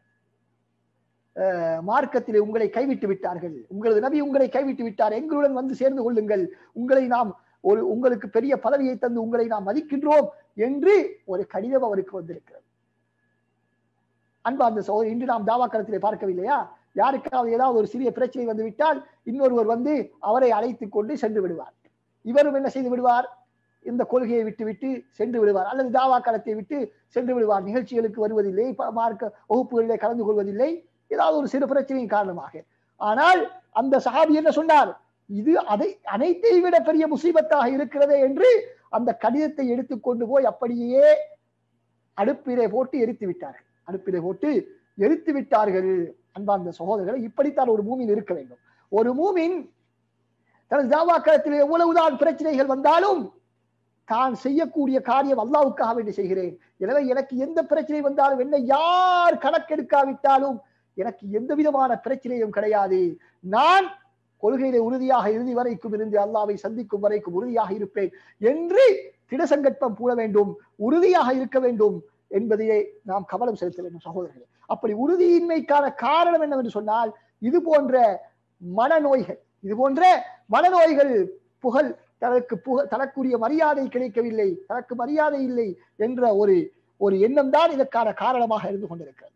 அஹ், மார்க்கத்திலே உங்களை கைவிட்டு விட்டார்கள் உங்களது நபி உங்களை கைவிட்டு விட்டார் எங்களுடன் வந்து சேர்ந்து கொள்ளுங்கள் உங்களை நாம் ஒரு உங்களுக்கு பெரிய பதவியை தந்து உங்களை நாம் மதிக்கின்றோம் என்று ஒரு கடிதம் அவருக்கு வந்திருக்கிறது அன்பார்ந்த சகோதரி இன்று நாம் தாவாக்களத்திலே பார்க்கவில்லையா யாருக்காவது ஏதாவது ஒரு சிறிய பிரச்சனை வந்து விட்டால் இன்னொருவர் வந்து அவரை அழைத்துக் கொண்டு சென்று விடுவார் இவரும் என்ன செய்து விடுவார் இந்த கொள்கையை விட்டு விட்டு சென்று விடுவார் அல்லது தாவாக்களத்தை விட்டு சென்று விடுவார் நிகழ்ச்சிகளுக்கு வருவதில்லை ப- மார்க்க வகுப்புகளிலே கலந்து கொள்வதில்லை ஏதாவது ஒரு சிறு பிரச்சனையின் காரணமாக ஆனால் அந்த சஹாபி என்ன சொன்னார் இது அதை அனைத்தை விட பெரிய முசீபத்தாக இருக்கிறதே என்று அந்த கடிதத்தை எடுத்துக்கொண்டு போய் அப்படியே அடுப்பிலே போட்டு எரித்து விட்டார்கள் அடுப்பிலே போட்டு எரித்து விட்டார்கள் அன்பார்ந்த சகோதரர்களை இப்படித்தான் ஒரு மூமின் இருக்க வேண்டும் ஒரு மூமின் தனது தாவாக்களத்தில் எவ்வளவுதான் பிரச்சனைகள் வந்தாலும் தான் செய்யக்கூடிய காரியம் அல்லாவுக்காக வேண்டி செய்கிறேன் எனவே எனக்கு எந்த பிரச்சனை வந்தாலும் என்னை யார் கணக்கெடுக்காவிட்டாலும் எனக்கு எந்த விதமான பிரச்சனையும் கிடையாது நான் கொள்கையிலே உறுதியாக இறுதி வரைக்கும் இருந்து அல்லாவை சந்திக்கும் வரைக்கும் உறுதியாக இருப்பேன் என்று திடசங்கற்பம் பூண வேண்டும் உறுதியாக இருக்க வேண்டும் என்பதையே நாம் கவனம் செலுத்த வேண்டும் சகோதரர்களே அப்படி உறுதியின்மைக்கான காரணம் என்னவென்று சொன்னால் இது போன்ற மனநோய்கள் இது போன்ற மனநோய்கள் புகழ் தனக்கு புக தனக்குரிய மரியாதை கிடைக்கவில்லை தனக்கு மரியாதை இல்லை என்ற ஒரு ஒரு எண்ணம் தான் இதற்கான காரணமாக இருந்து கொண்டிருக்கிறது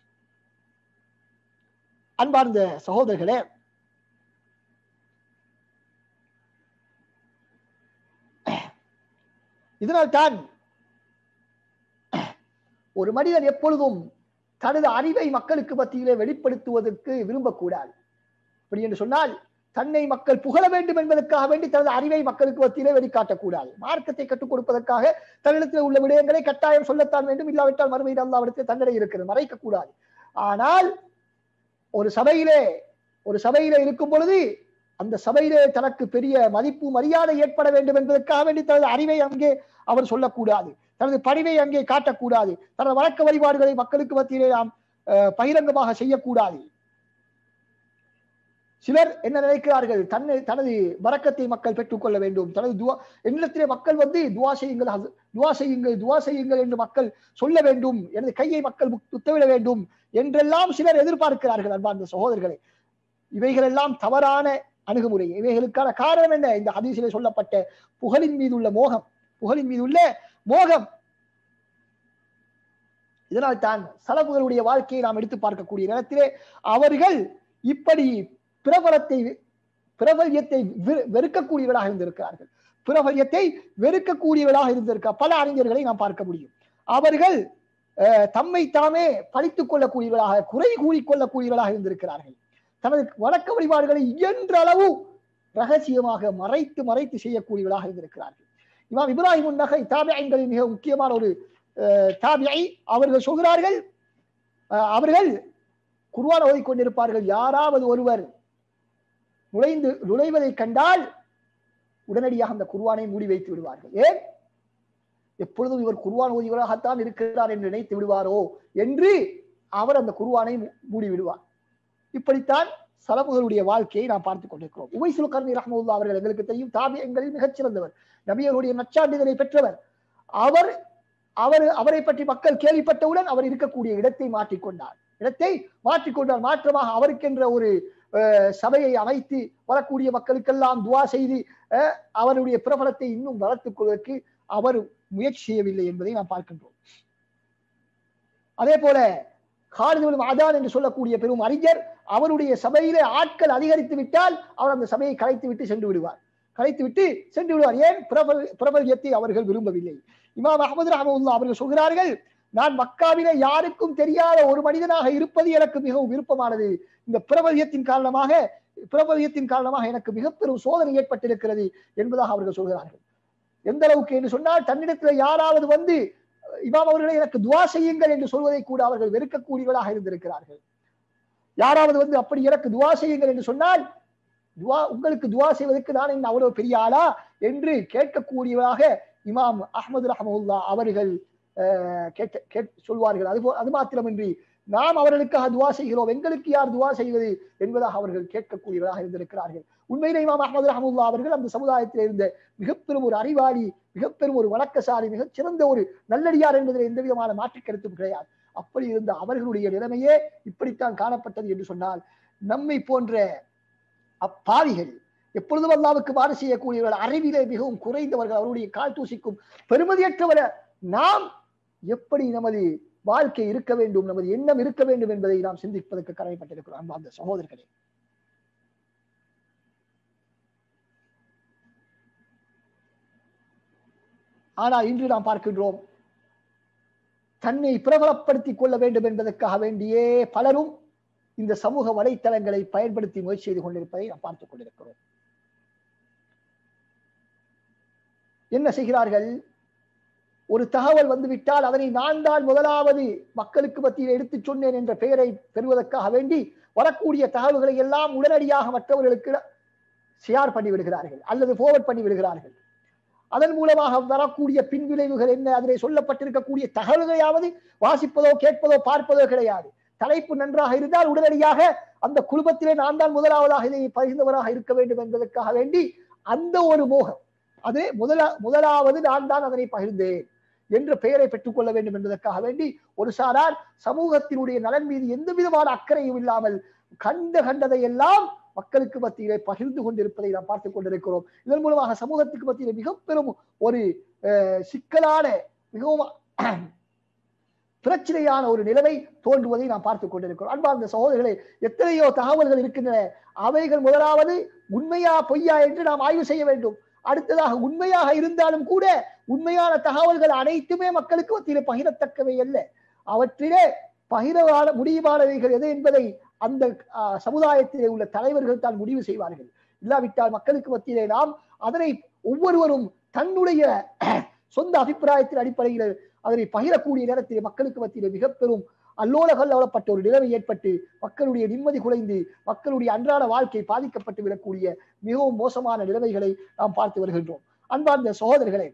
அன்பார்ந்த சகோதரர்களே இதனால் தான் ஒரு மனிதன் எப்பொழுதும் தனது அறிவை மக்களுக்கு மத்தியிலே வெளிப்படுத்துவதற்கு விரும்பக்கூடாது அப்படி என்று சொன்னால் தன்னை மக்கள் புகழ வேண்டும் என்பதற்காக வேண்டி தனது அறிவை மக்களுக்கு மத்தியிலே வெளிக்காட்டக்கூடாது மார்க்கத்தை கற்றுக் கொடுப்பதற்காக தன்னிடத்தில் உள்ள விடயங்களை கட்டாயம் சொல்லத்தான் வேண்டும் இல்லாவிட்டால் மறுமையில் அல்லாவிடத்தில் தண்டனை இருக்கிறது மறைக்க கூடாது ஆனால் ஒரு சபையிலே ஒரு சபையிலே இருக்கும் பொழுது அந்த சபையிலே தனக்கு பெரிய மதிப்பு மரியாதை ஏற்பட வேண்டும் என்பதற்காக வேண்டி தனது அறிவை அங்கே அவர் சொல்லக்கூடாது தனது பணிவை அங்கே காட்டக்கூடாது தனது வழக்க வழிபாடுகளை மக்களுக்கு மத்தியிலே நாம் அஹ், பகிரங்கமாக செய்யக்கூடாது சிலர் என்ன நினைக்கிறார்கள் தன்னை தனது வரக்கத்தை மக்கள் பெற்றுக்கொள்ள வேண்டும் தனது துவா என்னிடத்திலே மக்கள் வந்து துவா செய்யுங்கள் ஹஸ்- துவா செய்யுங்கள் துவா செய்யுங்கள் என்று மக்கள் சொல்ல வேண்டும் எனது கையை மக்கள் முத்- துத்தவிட வேண்டும் என்றெல்லாம் சிலர் எதிர்பார்க்கிறார்கள் அன்பார்ந்த சகோதரர்களே இவைகளெல்லாம் தவறான அணுகுமுறை இவைகளுக்கான காரணம் என்ன இந்த ஹதீஸிலே சொல்லப்பட்ட புகழின் மீது உள்ள மோகம் புகழின் மீது உள்ள மோகம் இதனால் தான் சலபுகளுடைய வாழ்க்கையை நாம் எடுத்து பார்க்கக்கூடிய நேரத்திலே அவர்கள் இப்படி பிரபலத்தை பிரபல்யத்தை வெ- வெறுக்கக்கூடியவர்களாக இருந்திருக்கிறார்கள் பிரபல்யத்தை வெறுக்கக்கூடியவர்களாக இருந்திருக்க பல அறிஞர்களை நாம் பார்க்க முடியும் அவர்கள் அஹ், தம்மை தாமே பழித்துக் கொள்ளக்கூடியவர்களாக குறை கூறிக்கொள்ளக்கூடியவர்களாக இருந்திருக்கிறார்கள் தனது வழக்க வழிபாடுகளை இயன்ற அளவு ரகசியமாக மறைத்து மறைத்து செய்யக்கூடியவர்களாக இருந்திருக்கிறார்கள் இமாம் இப்ராஹிம் நகை தாபியங்களின் மிக முக்கியமான ஒரு தாபியை அவர்கள் சொல்கிறார்கள் அஹ், அவர்கள் குர்ஆன் ஓதிக்கொண்டிருப்பார்கள் யாராவது ஒருவர் நுழைந்து நுழைவதை கண்டால் உடனடியாக அந்த குர்ஆனை மூடி வைத்து விடுவார்கள் ஏன் எப்பொழுதும் இவர் குர்ஆன் ஓதியவராகத்தான் இருக்கிறார் என்று நினைத்து விடுவாரோ என்று அவர் அந்த குர்ஆனை மூ- மூடி விடுவார் இப்படித்தான் சலபுகளுடைய வாழ்க்கையை நாம் பார்த்துக் கொண்டிருக்கிறோம் உவைசுல் கர்ணி ரஹமுல்லா அவர்கள் எங்களுக்கு தெரியும் தாபியங்களில் மிகச்சிறந்தவர் நபியருடைய நச்சான்றிதழை பெற்றவர் அவர் அவர் அவரை பற்றி மக்கள் கேள்விப்பட்டவுடன் அவர் இருக்கக்கூடிய இடத்தை மாற்றிக்கொண்டார் இடத்தை மாற்றிக்கொண்டார் மாற்றமாக அவருக்கென்ற ஒரு அஹ், சபையை அமைத்து வரக்கூடிய மக்களுக்கெல்லாம் துவா செய்து அஹ், அவருடைய பிரபலத்தை இன்னும் வளர்த்துக் கொள்வதற்கு அவர் முயற்சி செய்யவில்லை என்பதை நாம் பார்க்கின்றோம் அதே போல காலிதுல் மாதான் என்று சொல்லக்கூடிய பெரும் அறிஞர் அவருடைய சபையிலே ஆட்கள் அதிகரித்து விட்டால் அவர் அந்த சபையை கலைத்து விட்டு சென்று விடுவார் கலைத்து விட்டு சென்று விடுவார் ஏன் பிரபல் பிரபல்யத்தை அவர்கள் விரும்பவில்லை இமாம் அஹமது ரஹமுல்லா அவர்கள் சொல்கிறார்கள் நான் மக்காவிலே யாருக்கும் தெரியாத ஒரு மனிதனாக இருப்பது எனக்கு மிகவும் விருப்பமானது இந்த பிரபல்யத்தின் காரணமாக பிரபல்யத்தின் காரணமாக எனக்கு மிக பெரும் சோதனை ஏற்பட்டிருக்கிறது என்பதாக அவர்கள் சொல்கிறார்கள் எந்த அளவுக்கு என்று சொன்னால் தன்னிடத்தில் யாராவது வந்து இமாம் அவர்களை எனக்கு துவா செய்யுங்கள் என்று சொல்வதை கூட அவர்கள் வெறுக்கக்கூடியவர்களாக இருந்திருக்கிறார்கள் யாராவது வந்து அப்படி எனக்கு துவா செய்யுங்கள் என்று சொன்னால் துவா உங்களுக்கு துவா செய்வதற்கு நான் என்ன அவ்வளவு பெரிய ஆளா என்று கேட்கக்கூடியவராக இமாம் அஹமது ரஹமுல்லா அவர்கள் அஹ், கேட்க கேட் சொல்வார்கள் அது போ- அது மாத்திரமின்றி நாம் அவர்களுக்காக துவா செய்கிறோம் எங்களுக்கு யார் துவா செய்வது என்பதாக அவர்கள் கேட்கக்கூடியவராக இருந்திருக்கிறார்கள் உண்மையிலே இமாம் அஹமது ரஹமுல்லா அவர்கள் அந்த சமுதாயத்தில் இருந்த மிகப்பெரும் ஒரு அறிவாளி மிகப்பெரும் ஒரு வழக்கசாலி மிகச் சிறந்த ஒரு நல்லடியார் என்பதில் எந்த விதமான மாற்று கருத்தும் கிடையாது அப்படி இருந்த அவர்களுடைய நிலைமையே இப்படித்தான் காணப்பட்டது என்று சொன்னால் நம்மை போன்ற அப்பாவிகள் எப்பொழுதும் அல்லாவுக்கு மாறு செய்யக்கூடியவர்கள் அறிவிலே மிகவும் குறைந்தவர்கள் அவருடைய கால் தூசிக்கும் பெருமதியற்றவர நாம் எப்படி நமது வாழ்க்கை இருக்க வேண்டும் நமது எண்ணம் இருக்க வேண்டும் என்பதை நாம் சிந்திப்பதற்கு கடமைப்பட்டிருக்கிறோம் அன்பார்ந்த சகோதரர்களே ஆனால் இன்று நாம் பார்க்கின்றோம் தன்னை பிரபலப்படுத்திக் கொள்ள வேண்டும் என்பதற்காக வேண்டியே பலரும் இந்த சமூக வலைத்தளங்களை பயன்படுத்தி முயற்சி செய்து கொண்டிருப்பதை நாம் பார்த்துக் கொண்டிருக்கிறோம் என்ன செய்கிறார்கள் ஒரு தகவல் வந்துவிட்டால் அதனை நான் தான் முதலாவது மக்களுக்கு மத்தியில் எடுத்துச் சொன்னேன் என்ற பெயரை பெறுவதற்காக வேண்டி வரக்கூடிய தகவல்களை எல்லாம் உடனடியாக மற்றவர்களுக்கு ஷேர் பண்ணி விடுகிறார்கள் அல்லது forward பண்ணி விடுகிறார்கள் அதன் மூலமாக வரக்கூடிய பின்விளைவுகள் என்ன அதிலே சொல்லப்பட்டிருக்கக்கூடிய தகவல்களையாவது வாசிப்பதோ கேட்பதோ பார்ப்பதோ கிடையாது தலைப்பு நன்றாக இருந்தால் உடனடியாக அந்த குழுமத்திலே நான் தான் முதலாவதாக இதை பகிர்ந்தவராக இருக்க வேண்டும் என்பதற்காக வேண்டி அந்த ஒரு மோகம் அது முதலா முதலாவது நான் தான் அதனை பகிர்ந்தேன் என்ற பெயரை பெற்றுக்கொள்ள வேண்டும் என்பதற்காக வேண்டி ஒரு சாரார் சமூகத்தினுடைய நலன் மீது எந்த விதமான அக்கறையும் இல்லாமல் கண்ட கண்டதை எல்லாம் மக்களுக்கு மத்தியிலே பகிர்ந்து கொண்டிருப்பதை நாம் பார்த்துக் கொண்டிருக்கிறோம் இதன் மூலமாக சமூகத்துக்கு மத்தியிலே மிக பெரும் ஒரு அஹ், சிக்கலான மிகவும் பிரச்சனையான ஒரு நிலைமை தோன்றுவதை நாம் பார்த்துக் கொண்டிருக்கிறோம் அன்பார்ந்த சகோதரர்களே எத்தனையோ தகவல்கள் இருக்கின்றன அவைகள் முதலாவது உண்மையா பொய்யா என்று நாம் ஆய்வு செய்ய வேண்டும் அடுத்ததாக உண்மையாக இருந்தாலும் கூட உண்மையான தகவல்கள் அனைத்துமே மக்களுக்கு மத்தியிலே பகிரத்தக்கவை அல்ல அவற்றிலே பகிரவான முடியுமானவைகள் எது என்பதை அந்த ஆஹ், சமுதாயத்திலே உள்ள தலைவர்கள் தான் முடிவு செய்வார்கள் இல்லாவிட்டால் மக்களுக்கு மத்தியிலே நாம் அதனை ஒவ்வொருவரும் தன்னுடைய சொந்த அபிப்பிராயத்தின் அடிப்படையில் அதனை பகிரக்கூடிய நேரத்தில் மக்களுக்கு மத்தியிலே மிக பெரும் அல்லோல கல்லவலப்பட்ட ஒரு நிலைமை ஏற்பட்டு மக்களுடைய நிம்மதி குலைந்து மக்களுடைய அன்றாட வாழ்க்கை பாதிக்கப்பட்டு விடக்கூடிய மிகவும் மோசமான நிலைமைகளை நாம் பார்த்து வருகின்றோம் அன்பார்ந்த சகோதரர்களே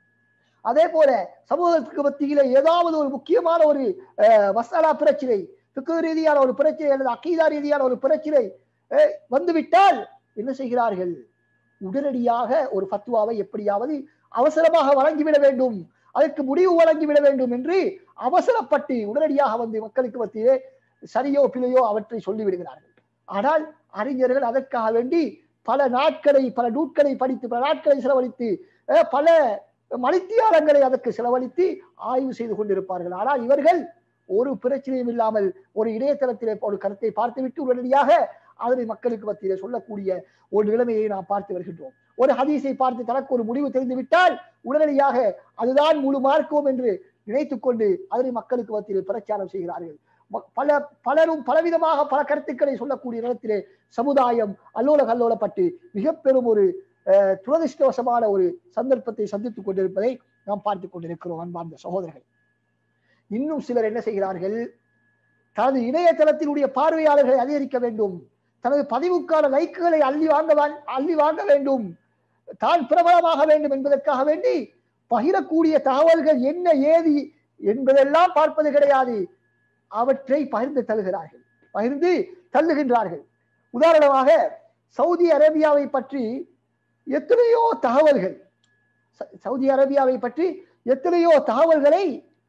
அதே போல சமூகத்துக்கு மத்தியிலே ஏதாவது ஒரு முக்கியமான ஒரு அஹ், மசாலா பிரச்சனை பிக்கு ரீதியான ஒரு பிரச்சனை அல்லது அக்கீதா ரீதியான ஒரு பிரச்சனை அஹ், வந்துவிட்டால் என்ன செய்கிறார்கள் உடனடியாக ஒரு ஃபத்வாவை எப்படியாவது அவசரமாக வழங்கிவிட வேண்டும் அதற்கு முடிவு வழங்கிவிட வேண்டும் என்று அவசரப்பட்டு உடனடியாக வந்து மக்களுக்கு மத்தியிலே சரியோ பிழையோ அவற்றை சொல்லிவிடுகிறார்கள் ஆனால் அறிஞர்கள் அதற்காக வேண்டி பல நாட்களை பல நூட்களை படித்து பல நாட்களை செலவழித்து அஹ், பல மணித்தியாலங்களை அதற்கு செலவழித்து ஆய்வு செய்து கொண்டிருப்பார்கள் ஆனால் இவர்கள் ஒரு பிரச்சனையும் இல்லாமல் ஒரு இணையதளத்திலே ஒரு கருத்தை பார்த்துவிட்டு உடனடியாக அதனை மக்களுக்கு மத்தியிலே சொல்லக்கூடிய ஒரு நிலைமையை நாம் பார்த்து வருகின்றோம் ஒரு ஹதீஸை பார்த்து தனக்கு ஒரு முடிவு தெரிந்துவிட்டால் உடனடியாக அதுதான் முழு மார்க்கம் என்று நினைத்துக் கொண்டு அதனை மக்களுக்கு மத்தியில் பிரச்சாரம் செய்கிறார்கள் ம- பல பலரும் பலவிதமாக பல கருத்துக்களை சொல்லக்கூடிய நேரத்திலே சமுதாயம் அல்லோல கல்லோலப்பட்டு மிக பெரும் ஒரு அஹ், துரதிருஷ்டவசமான ஒரு சந்தர்ப்பத்தை சந்தித்துக் கொண்டிருப்பதை நாம் பார்த்துக் கொண்டிருக்கிறோம் அன்பார்ந்த சகோதரர்கள் இன்னும் சிலர் என்ன செய்கிறார்கள் தனது இணையதளத்தினுடைய பார்வையாளர்களை அதிகரிக்க வேண்டும் தனது பதிவுக்கான லைக்குகளை அள்ளி வாங்க வாங்- அள்ளி வாங்க வேண்டும் தான் பிரபலமாக வேண்டும் என்பதற்காக வேண்டி பகிரக்கூடிய தகவல்கள் என்ன ஏது என்பதெல்லாம் பார்ப்பது கிடையாது அவற்றை பகிர்ந்து தருகிறார்கள் பகிர்ந்து தள்ளுகின்றார்கள் உதாரணமாக சவுதி அரேபியாவை பற்றி எத்தனையோ தகவல்கள் ச- சவுதி அரேபியாவை பற்றி எத்தனையோ தகவல்களை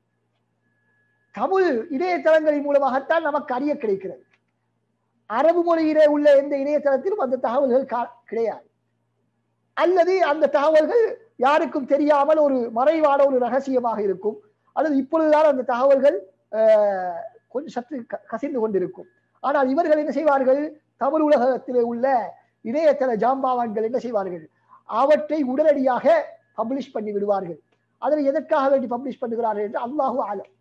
தமிழ் இணையதளங்களின் மூலமாகத்தான் நமக்கு அறிய கிடைக்கிறது அரபு மொழியிலே உள்ள எந்த இணையதளத்திலும் அந்த தகவல்கள் கா- கிடையாது அல்லது அந்த தகவல்கள் யாருக்கும் தெரியாமல் ஒரு மறைவான ஒரு ரகசியமாக இருக்கும் அல்லது இப்பொழுதுதான் அந்த தகவல்கள் ஆஹ், கொஞ்சம் சற்று க- கசிந்து கொண்டிருக்கும் ஆனால் இவர்கள் என்ன செய்வார்கள் தமிழ் உலகத்திலே உள்ள இணையதள ஜாம்பாவான்கள் என்ன செய்வார்கள் அவற்றை உடனடியாக பப்ளிஷ் பண்ணி விடுவார்கள் அதனை எதற்காக வேண்டி பப்ளிஷ் பண்ணுகிறார்கள் என்று அல்லாஹு ஆலம்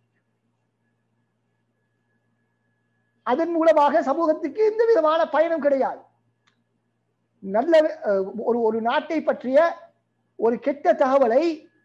அதன் மூலமாக சமூகத்துக்கு எந்த விதமான பயனும் கிடையாது நல்ல அஹ், ஒரு ஒரு நாட்டை பற்றிய ஒரு கெட்ட தகவலை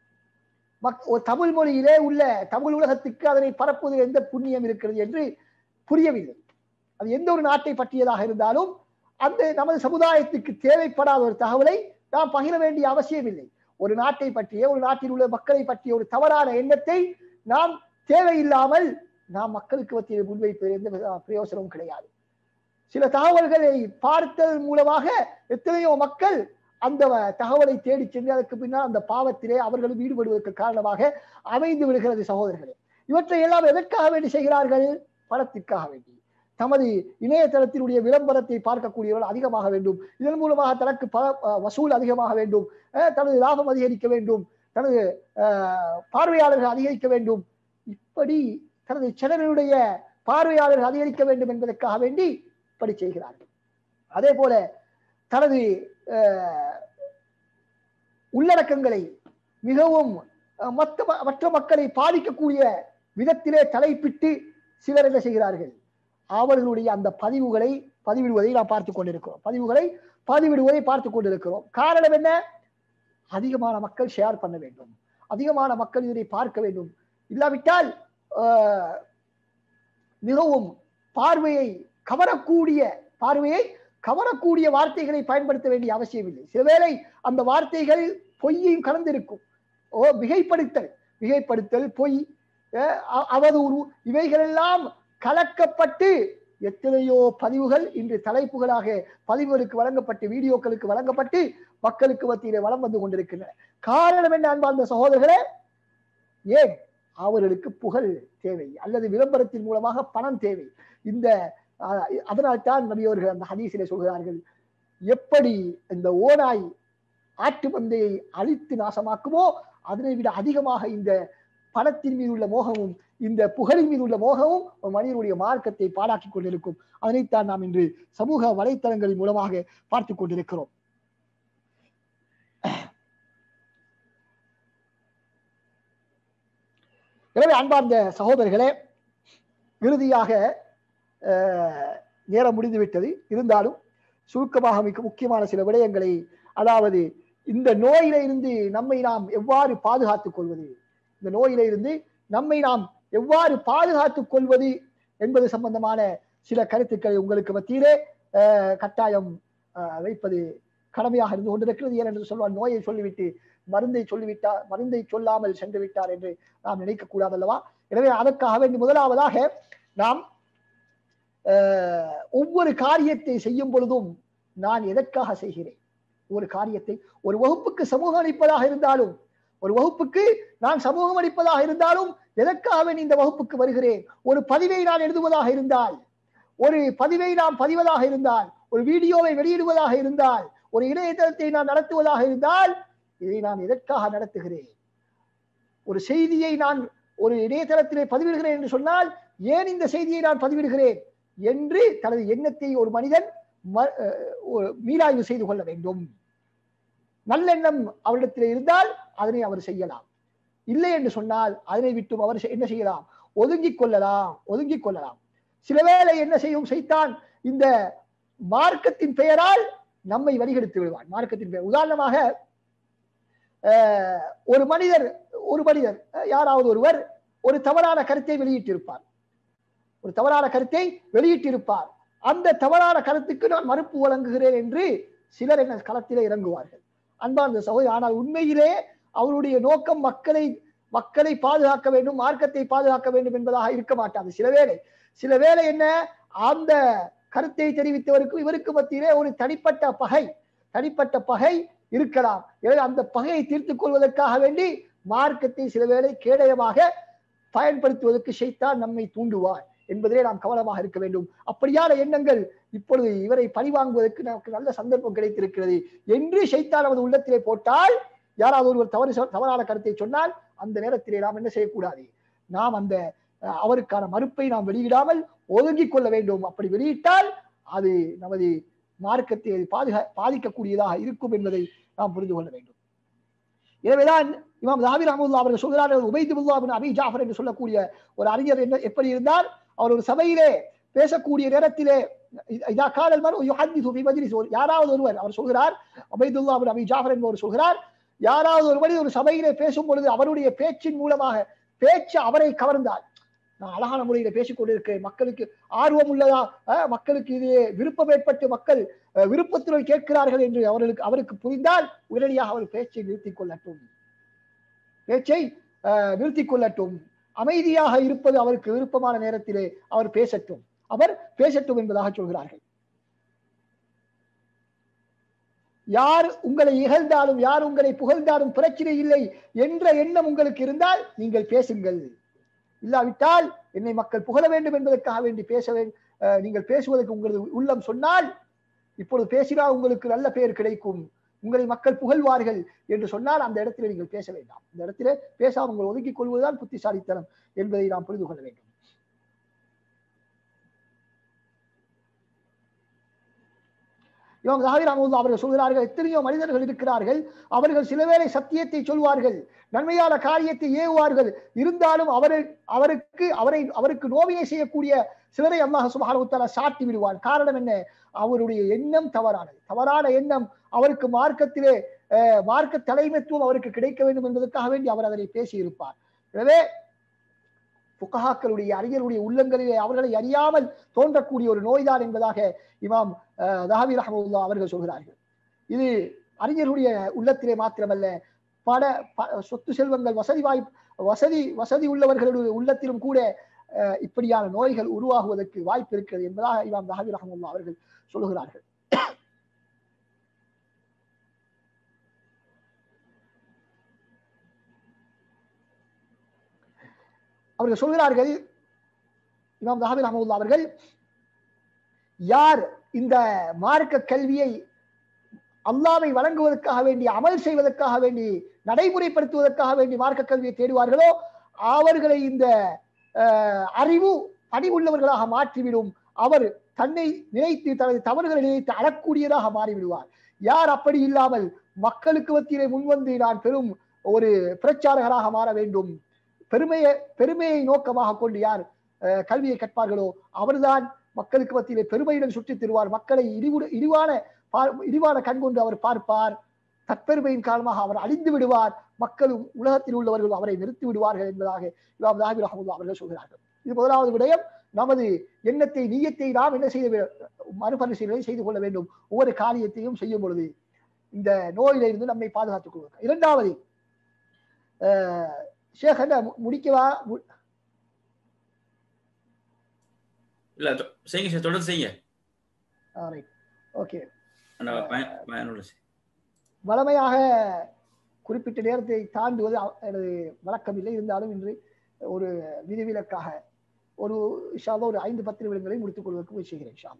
மக்- ஒரு தமிழ் மொழியிலே உள்ள தமிழ் உலகத்துக்கு அதனை பரப்புவதில் எந்த புண்ணியம் இருக்கிறது என்று புரியவில்லை அது எந்த ஒரு நாட்டை பற்றியதாக இருந்தாலும் அந்த நமது சமுதாயத்துக்கு தேவைப்படாத ஒரு தகவலை நாம் பகிர வேண்டிய அவசியம் இல்லை ஒரு நாட்டை பற்றிய ஒரு நாட்டில் உள்ள மக்களை பற்றிய ஒரு தவறான எண்ணத்தை நாம் தேவையில்லாமல் நாம் மக்களுக்கு மத்தியில் முன்வைப்பது எந்த வித பிரயோசனமும் கிடையாது சில தகவல்களை பார்த்ததன் மூலமாக எத்தனையோ மக்கள் அந்த வ- தகவலை தேடி சென்று அதற்கு பின்னால் அந்த பாவத்திலே அவர்களும் ஈடுபடுவதற்கு காரணமாக அமைந்து விடுகிறது சகோதரர்களே இவற்றை எல்லாம் எதற்காக வேண்டி செய்கிறார்கள் பணத்திற்காக வேண்டி தமது இணையதளத்தினுடைய விளம்பரத்தை பார்க்கக்கூடியவர்கள் அதிகமாக வேண்டும் இதன் மூலமாக தனக்கு ப அஹ் வசூல் அதிகமாக வேண்டும் அஹ் தனது லாபம் அதிகரிக்க வேண்டும் தனது அஹ், பார்வையாளர்கள் அதிகரிக்க வேண்டும் இப்படி தனது சேனலுடைய பார்வையாளர்கள் அதிகரிக்க வேண்டும் என்பதற்காக வேண்டி இப்படி செய்கிறார்கள் அதே போல தனது அஹ், உள்ளடக்கங்களை மிகவும் அஹ், மத்த ம- மற்ற மக்களை பாதிக்கக்கூடிய விதத்திலே தலைப்பிட்டு சிலர் என்ன செய்கிறார்கள் அவர்களுடைய அந்த பதிவுகளை பதிவிடுவதை நாம் பார்த்து கொண்டிருக்கிறோம் பதிவுகளை பதிவிடுவதை பார்த்து கொண்டிருக்கிறோம் காரணம் என்ன அதிகமான மக்கள் ஷேர் பண்ண வேண்டும் அதிகமான மக்கள் இதனை பார்க்க வேண்டும் இல்லாவிட்டால் ஆஹ், மிகவும் பார்வையை கவரக்கூடிய பார்வையை கவரக்கூடிய வார்த்தைகளை பயன்படுத்த வேண்டிய அவசியம் இல்லை சிலவேளை அந்த வார்த்தைகள் பொய்யையும் கலந்திருக்கும் ஓ மிகைப்படுத்தல் மிகைப்படுத்தல் பொய் அஹ், அ- அவதூறு இவைகளெல்லாம் கலக்கப்பட்டு எத்தனையோ பதிவுகள் இன்று தலைப்புகளாக பதிவுகளுக்கு வழங்கப்பட்டு வீடியோக்களுக்கு வழங்கப்பட்டு மக்களுக்கு மத்தியிலே வளம் வந்து கொண்டிருக்கின்றன காரணம் என்ன அன்பார்ந்த சகோதரர்களே ஏன் அவர்களுக்கு புகழ் தேவை அல்லது விளம்பரத்தின் மூலமாக பணம் தேவை இந்த அஹ், அதனால்தான் நபியவர்கள் அந்த ஹதீஸிலே சொல்கிறார்கள் எப்படி இந்த ஓநாய் ஆட்டு மந்தையை அழித்து நாசமாக்குமோ அதனை விட அதிகமாக இந்த பணத்தின் மீது உள்ள மோகமும் இந்த புகழின் மீது உள்ள மோகமும் ஒரு மனிதனுடைய மார்க்கத்தை பாழாக்கிக் கொண்டிருக்கும் அதனைத்தான் நாம் இன்று சமூக வலைத்தளங்களின் மூலமாக பார்த்து கொண்டிருக்கிறோம் எனவே அன்பார்ந்த சகோதரர்களே இறுதியாக அஹ், நேரம் முடிந்து விட்டது இருந்தாலும் சுருக்கமாக மிக முக்கியமான சில விடயங்களை அதாவது இந்த நோயில இருந்து நம்மை நாம் எவ்வாறு பாதுகாத்துக் கொள்வது இந்த நோயில இருந்து நம்மை நாம் எவ்வாறு பாதுகாத்துக் கொள்வது என்பது சம்பந்தமான சில கருத்துக்களை உங்களுக்கு மத்தியிலே அஹ், கட்டாயம் அஹ், வைப்பது கடமையாக இருந்து கொண்டிருக்கிறது ஏனென்று சொல்வார் நோயை சொல்லிவிட்டு மருந்தை சொல்லிவிட்டார் மருந்தை சொல்லாமல் சென்று விட்டார் என்று நாம் நினைக்க கூடாது அல்லவா எனவே அதற்காக வேண்டி முதலாவதாக நாம் அஹ், ஒவ்வொரு காரியத்தை செய்யும் பொழுதும் நான் எதற்காக செய்கிறேன் ஒரு காரியத்தை ஒரு வகுப்புக்கு சமூகம் அளிப்பதாக இருந்தாலும் ஒரு வகுப்புக்கு நான் சமூகம் அளிப்பதாக இருந்தாலும் எதற்காக வேண்டி இந்த வகுப்புக்கு வருகிறேன் ஒரு பதிவை நான் எழுதுவதாக இருந்தால் ஒரு பதிவை நாம் பதிவதாக இருந்தால் ஒரு வீடியோவை வெளியிடுவதாக இருந்தால் ஒரு இணையதளத்தை நான் நடத்துவதாக இருந்தால் இதை நான் எதற்காக நடத்துகிறேன் ஒரு செய்தியை நான் ஒரு இணையதளத்திலே பதிவிடுகிறேன் என்று சொன்னால் ஏன் இந்த செய்தியை நான் பதிவிடுகிறேன் என்று தனது எண்ணத்தை ஒரு மனிதன் ம- அஹ் ஒரு மீளாய்வு செய்து கொள்ள வேண்டும் நல்லெண்ணம் அவரிடத்தில் இருந்தால் அதனை அவர் செய்யலாம் இல்லை என்று சொன்னால் அதனை விட்டும் அவர் செ- என்ன செய்யலாம் ஒதுங்கிக் கொள்ளலாம் ஒதுங்கிக் கொள்ளலாம் சில வேளை என்ன செய்யும் செய்தான் இந்த மார்க்கத்தின் பெயரால் நம்மை வழிகெடுத்து விடுவான் மார்க்கத்தின் பெயர் உதாரணமாக அஹ், ஒரு மனிதர் ஒரு மனிதர் அஹ், யாராவது ஒருவர் ஒரு தவறான கருத்தை வெளியிட்டிருப்பார் ஒரு தவறான கருத்தை வெளியிட்டிருப்பார் அந்த தவறான கருத்துக்கு நான் மறுப்பு வழங்குகிறேன் என்று சிலர் என்ன களத்திலே இறங்குவார்கள் அன்பார்ந்த சகோதரி ஆனால் உண்மையிலே அவருடைய நோக்கம் மக்களை மக்களை பாதுகாக்க வேண்டும் மார்க்கத்தை பாதுகாக்க வேண்டும் என்பதாக இருக்க மாட்டாது சில வேளை சில வேளை என்ன அந்த கருத்தை தெரிவித்தவருக்கும் இவருக்கு மத்தியிலே ஒரு தனிப்பட்ட பகை தனிப்பட்ட பகை இருக்கலாம் எனவே அந்த பகையை தீர்த்துக் கொள்வதற்காக வேண்டி மார்க்கத்தை சில வேளை கேடயமாக பயன்படுத்துவதற்கு ஷைத்தான் நம்மை தூண்டுவார் என்பதிலே நாம் கவனமாக இருக்க வேண்டும் அப்படியான எண்ணங்கள் இப்பொழுது இவரை பழிவாங்குவதற்கு நமக்கு நல்ல சந்தர்ப்பம் கிடைத்திருக்கிறது என்று ஷைத்தான் நமது உள்ளத்திலே போட்டால் யாராவது ஒருவர் தவறு சொ- தவறான கருத்தை சொன்னால் அந்த நேரத்திலே நாம் என்ன செய்யக்கூடாது நாம் அந்த அஹ், அவருக்கான மறுப்பை நாம் வெளியிடாமல் ஒதுங்கிக் கொள்ள வேண்டும் அப்படி வெளியிட்டால் அது நமது மார்க்கத்தை அது பாதுகா பாதிக்கக்கூடியதாக இருக்கும் என்பதை நாம் புரிந்து கொள்ள வேண்டும் எனவேதான் இமாம் ஜாபிர் அஹமதுல்லா அவர்கள் சொல்கிறார்கள் உபைதுல்லா பின் அபி ஜாஃபர் என்று சொல்லக்கூடிய ஒரு அறிஞர் என்ன எப்படி இருந்தார் அவர் ஒரு சபையிலே பேசக்கூடிய நேரத்திலே இ- இதா காலல் மரு யுஹத்திஸு ஃபி மஜ்லிஸ் ஒரு- யாராவது ஒருவர் அவர் சொல்கிறார் உபைதுல்லா பின் அபி ஜாஃபர் என்பவர் சொல்கிறார் யாராவது ஒரு மனிதர் ஒரு சபையிலே பேசும் பொழுது அவருடைய பேச்சின் மூலமாக பேச்சு அவரை கவர்ந்தார் நான் அழகான முறையில பேசிக் கொண்டிருக்கிறேன் மக்களுக்கு ஆர்வம் உள்ளதா அஹ், மக்களுக்கு இது விருப்பம் ஏற்பட்டு மக்கள் அஹ், விருப்பத்துடன் கேட்கிறார்கள் என்று அவர்களுக்கு அவருக்கு புரிந்தால் உடனடியாக அவர் பேச்சை நிறுத்திக் கொள்ளட்டும் பேச்சை அஹ், நிறுத்திக் கொள்ளட்டும் அமைதியாக இருப்பது அவருக்கு விருப்பமான நேரத்திலே அவர் பேசட்டும் அவர் பேசட்டும் என்பதாக சொல்கிறார்கள் யார் உங்களை இகழ்ந்தாலும் யார் உங்களை புகழ்ந்தாலும் பிரச்சனை இல்லை என்ற எண்ணம் உங்களுக்கு இருந்தால் நீங்கள் பேசுங்கள் இல்லாவிட்டால் என்னை மக்கள் புகழ வேண்டும் என்பதற்காக வேண்டி பேச வேண்டும் நீங்கள் பேசுவதற்கு உங்களது உள்ளம் சொன்னால் இப்பொழுது பேசினால் உங்களுக்கு நல்ல பெயர் கிடைக்கும் உங்களை மக்கள் புகழ்வார்கள் என்று சொன்னால் அந்த இடத்திலே நீங்கள் பேச வேண்டாம் இந்த இடத்திலே பேசாமல் உங்களை ஒதுக்கிக் கொள்வதுதான் புத்திசாலித்தனம் என்பதை நாம் புரிந்து கொள்ள வேண்டும் இவங்க ஜாகிர் அஹமது அவர்கள் சொல்கிறார்கள் எத்தனையோ மனிதர்கள் இருக்கிறார்கள் அவர்கள் சில வேளை சத்தியத்தை சொல்வார்கள் நன்மையான காரியத்தை ஏவுவார்கள் இருந்தாலும் அவரை அவருக்கு அவரை அவருக்கு நோவினை செய்யக்கூடிய சிலரை அல்லாஹ் சுபானுத்தால சாட்டி விடுவான் காரணம் என்ன அவருடைய எண்ணம் தவறானது தவறான எண்ணம் அவருக்கு மார்க்கத்திலே அஹ், மார்க்க தலைமைத்துவம் அவருக்கு கிடைக்க வேண்டும் என்பதற்காக வேண்டி அவர் அதனை பேசி இருப்பார் எனவே புகஹாக்களுடைய அறிஞருடைய உள்ளங்களிலே அவர்களை அறியாமல் தோன்றக்கூடிய ஒரு நோய்தான் என்பதாக இமாம் தஹாபி ரஹமுல்லா அவர்கள் சொல்கிறார்கள் இது அறிஞர்களுடைய உள்ளத்திலே மாத்திரமல்ல பல ப- சொத்து செல்வங்கள் வசதி வாய்ப்பு வசதி வசதி உள்ளவர்களுடைய உள்ளத்திலும் கூட அஹ், இப்படியான நோய்கள் உருவாகுவதற்கு வாய்ப்பு இருக்கிறது என்பதாக இமாம் தஹாபி ரஹமுல்லா அவர்கள் சொல்லுகிறார்கள் அவர்கள் சொல்கிறார்கள் இமாம் தஹாபி ரஹமுல்லா அவர்கள் யார் இந்த மார்க்க கல்வியை அல்லாவை வழங்குவதற்காக வேண்டி அமல் செய்வதற்காக வேண்டி நடைமுறைப்படுத்துவதற்காக வேண்டி மார்க்க கல்வியை தேடுவார்களோ அவர்களை இந்த அஹ், அறிவு பணிவுள்ளவர்களாக மாற்றிவிடும் அவர் தன்னை நினைத்து தனது தவறுகளை நினைத்து அழக்கூடியதாக மாறிவிடுவார் யார் அப்படி இல்லாமல் மக்களுக்கு மத்தியிலே முன்வந்து நான் பெரும் ஒரு பிரச்சாரகராக மாற வேண்டும் பெருமையை பெருமையை நோக்கமாக கொண்டு யார் அஹ், கல்வியை கற்பார்களோ அவர்தான் மக்களுக்கு மத்தியிலே பெருமையுடன் சுற்றித் திருவார் மக்களை இழிவு இழிவான பார்- இழிவான கண் கொண்டு அவர் பார்ப்பார் தற்பெருமையின் காரணமாக அவர் அழிந்து விடுவார் மக்களும் உலகத்தில் உள்ளவர்கள் அவரை நிறுத்தி விடுவார்கள் என்பதாக இமாம் தாபி ரஹமுல்லா அவர்கள் சொல்கிறார்கள் இது முதலாவது விடயம் நமது எண்ணத்தை நீயத்தை நாம் என்ன செய்ய வே- மறுபரிசீலனை செய்து கொள்ள வேண்டும் ஒவ்வொரு காரியத்தையும் செய்யும் பொழுது இந்த நோயிலிருந்து நம்மை பாதுகாத்துக் கொள்வது இரண்டாவது அஹ், ஷேக் என்ன மு- முடிக்கவா மு- இல்ல தொ- செய்யுங்க சார் தொடர்ந்து செய்யுங்க ஆ, right. ஓகே அந்த பயன் பயனுள்ள செய்- வளமையாக குறிப்பிட்ட நேரத்தை தாண்டுவது அ- எனது வழக்கம் இல்லை இருந்தாலும் இன்று ஒரு விதிவிலக்காக ஒரு இன்ஷால்லா ஒரு ஐந்து பத்து நிமிடங்களை முடித்துக் கொள்வதற்கு முயற்சிக்கிறேன் ஷாம்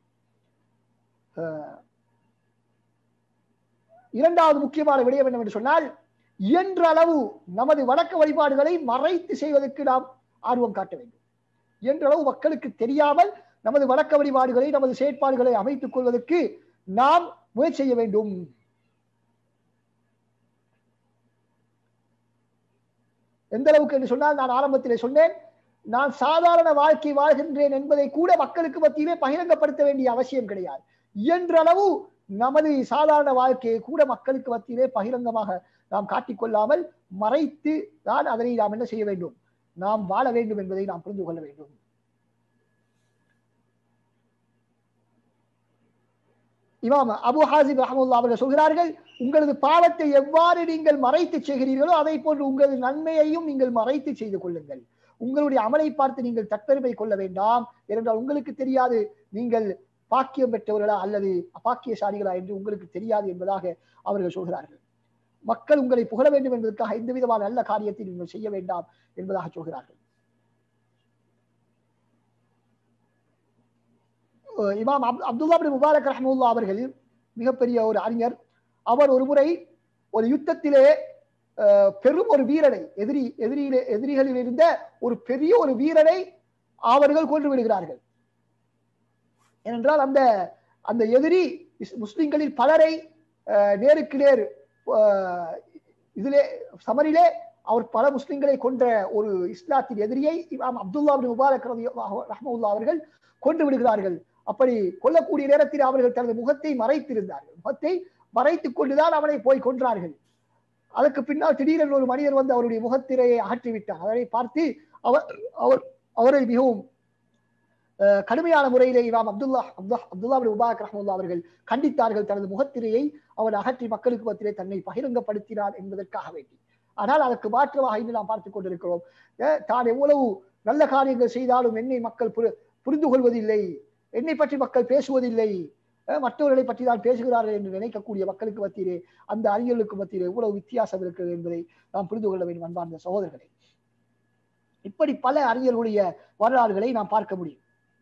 இரண்டாவது முக்கியமான விடயம் என்னவென்று சொன்னால் இயன்ற அளவு நமது வணக்க வழிபாடுகளை மறைத்து செய்வதற்கு நாம் ஆர்வம் காட்ட வேண்டும் இயன்ற அளவு மக்களுக்கு தெரியாமல் நமது வணக்க வழிபாடுகளை நமது செயற்பாடுகளை அமைத்துக் கொள்வதற்கு நாம் முயற்சி செய்ய வேண்டும் எந்த அளவுக்கு என்று சொன்னால் நான் ஆரம்பத்திலே சொன்னேன் நான் சாதாரண வாழ்க்கை வாழ்கின்றேன் என்பதை கூட மக்களுக்கு மத்தியிலே பகிரங்கப்படுத்த வேண்டிய அவசியம் கிடையாது இயன்ற அளவு நமது சாதாரண வாழ்க்கையை கூட மக்களுக்கு மத்தியிலே பகிரங்கமாக நாம் காட்டிக்கொள்ளாமல் மறைத்து தான் அதனை நாம் என்ன செய்ய வேண்டும் நாம் வாழ வேண்டும் என்பதை நாம் புரிந்து கொள்ள வேண்டும் இமாம் அபு ஹாசிப் ரஹமுல்லா அவர்கள் சொல்கிறார்கள் உங்களது பாவத்தை எவ்வாறு நீங்கள் மறைத்து செய்கிறீர்களோ அதை போன்று உங்களது நன்மையையும் நீங்கள் மறைத்து செய்து கொள்ளுங்கள் உங்களுடைய அமலை பார்த்து நீங்கள் தற்பெருமை கொள்ள வேண்டாம் ஏனென்றால் உங்களுக்கு தெரியாது நீங்கள் பாக்கியம் பெற்றவர்களா அல்லது அபாக்கியசாலிகளா என்று உங்களுக்கு தெரியாது என்பதாக அவர்கள் சொல்கிறார்கள் மக்கள் உங்களை புகழ வேண்டும் என்பதற்காக எந்த விதமான நல்ல காரியத்தை நீங்கள் செய்ய வேண்டாம் என்பதாக சொல்கிறார்கள் அஹ் இமாம் அப் அப்துல்லா பின் முபாரக் ரஹமுல்லா அவர்கள் மிகப்பெரிய ஒரு அறிஞர் அவர் ஒரு முறை ஒரு யுத்தத்திலே அஹ், பெரும் ஒரு வீரனை எதிரி எதிரியிலே எதிரிகளில் இருந்த ஒரு பெரிய ஒரு வீரனை அவர்கள் கொன்று விடுகிறார்கள் ஏனென்றால் அந்த அந்த எதிரி இஸ்- முஸ்லிம்களில் பலரை அஹ், நேருக்கு நேர் அஹ், இதிலே சமரிலே அவர் பல முஸ்லிம்களை கொன்ற ஒரு இஸ்லாத்தின் எதிரியை இமாம் அப்துல்லா பின் முபாரக் ரலியல்லாஹு ரஹ்மத்துல்லாஹ் அவர்கள் கொண்டு விடுகிறார்கள் அப்படி கொல்லக்கூடிய நேரத்தில் அவர்கள் தனது முகத்தை மறைத்திருந்தார்கள் முகத்தை மறைத்துக் கொண்டுதான் அவனை போய் கொன்றார்கள் அதற்கு பின்னால் திடீரென்று ஒரு மனிதர் வந்து அவருடைய முகத்திரையை அகற்றிவிட்டார் அதனை பார்த்து அவர் அவர் அவரை மிகவும் அஹ், கடுமையான முறையிலே Imam Abdullah Abdullah Abdullah bin Mubarak ரஹ்மத்துல்லாஹ் அவர்கள் கண்டித்தார்கள் தனது முகத்திரையை அவன் அகற்றி மக்களுக்கு மத்தியிலே தன்னை பகிரங்கப்படுத்தினார் என்பதற்காக வேண்டி ஆனால் அதற்கு மாற்றமாக இன்று நாம் பார்த்துக் கொண்டிருக்கிறோம் அஹ், தான் எவ்வளவு நல்ல காரியங்கள் செய்தாலும் என்னை மக்கள் புரி- புரிந்து கொள்வதில்லை என்னை பற்றி மக்கள் பேசுவதில்லை அஹ், மற்றவர்களை பற்றி தான் பேசுகிறார்கள் என்று நினைக்கக்கூடிய மக்களுக்கு மத்தியிலே அந்த அறிஞர்களுக்கு மத்தியிலே எவ்வளவு வித்தியாசம் இருக்கிறது என்பதை நாம் புரிந்து கொள்ள வேண்டும் அன்பார்ந்த சகோதரர்களே இப்படி பல அறிஞர்களுடைய வரலாறுகளை நாம் பார்க்க முடியும்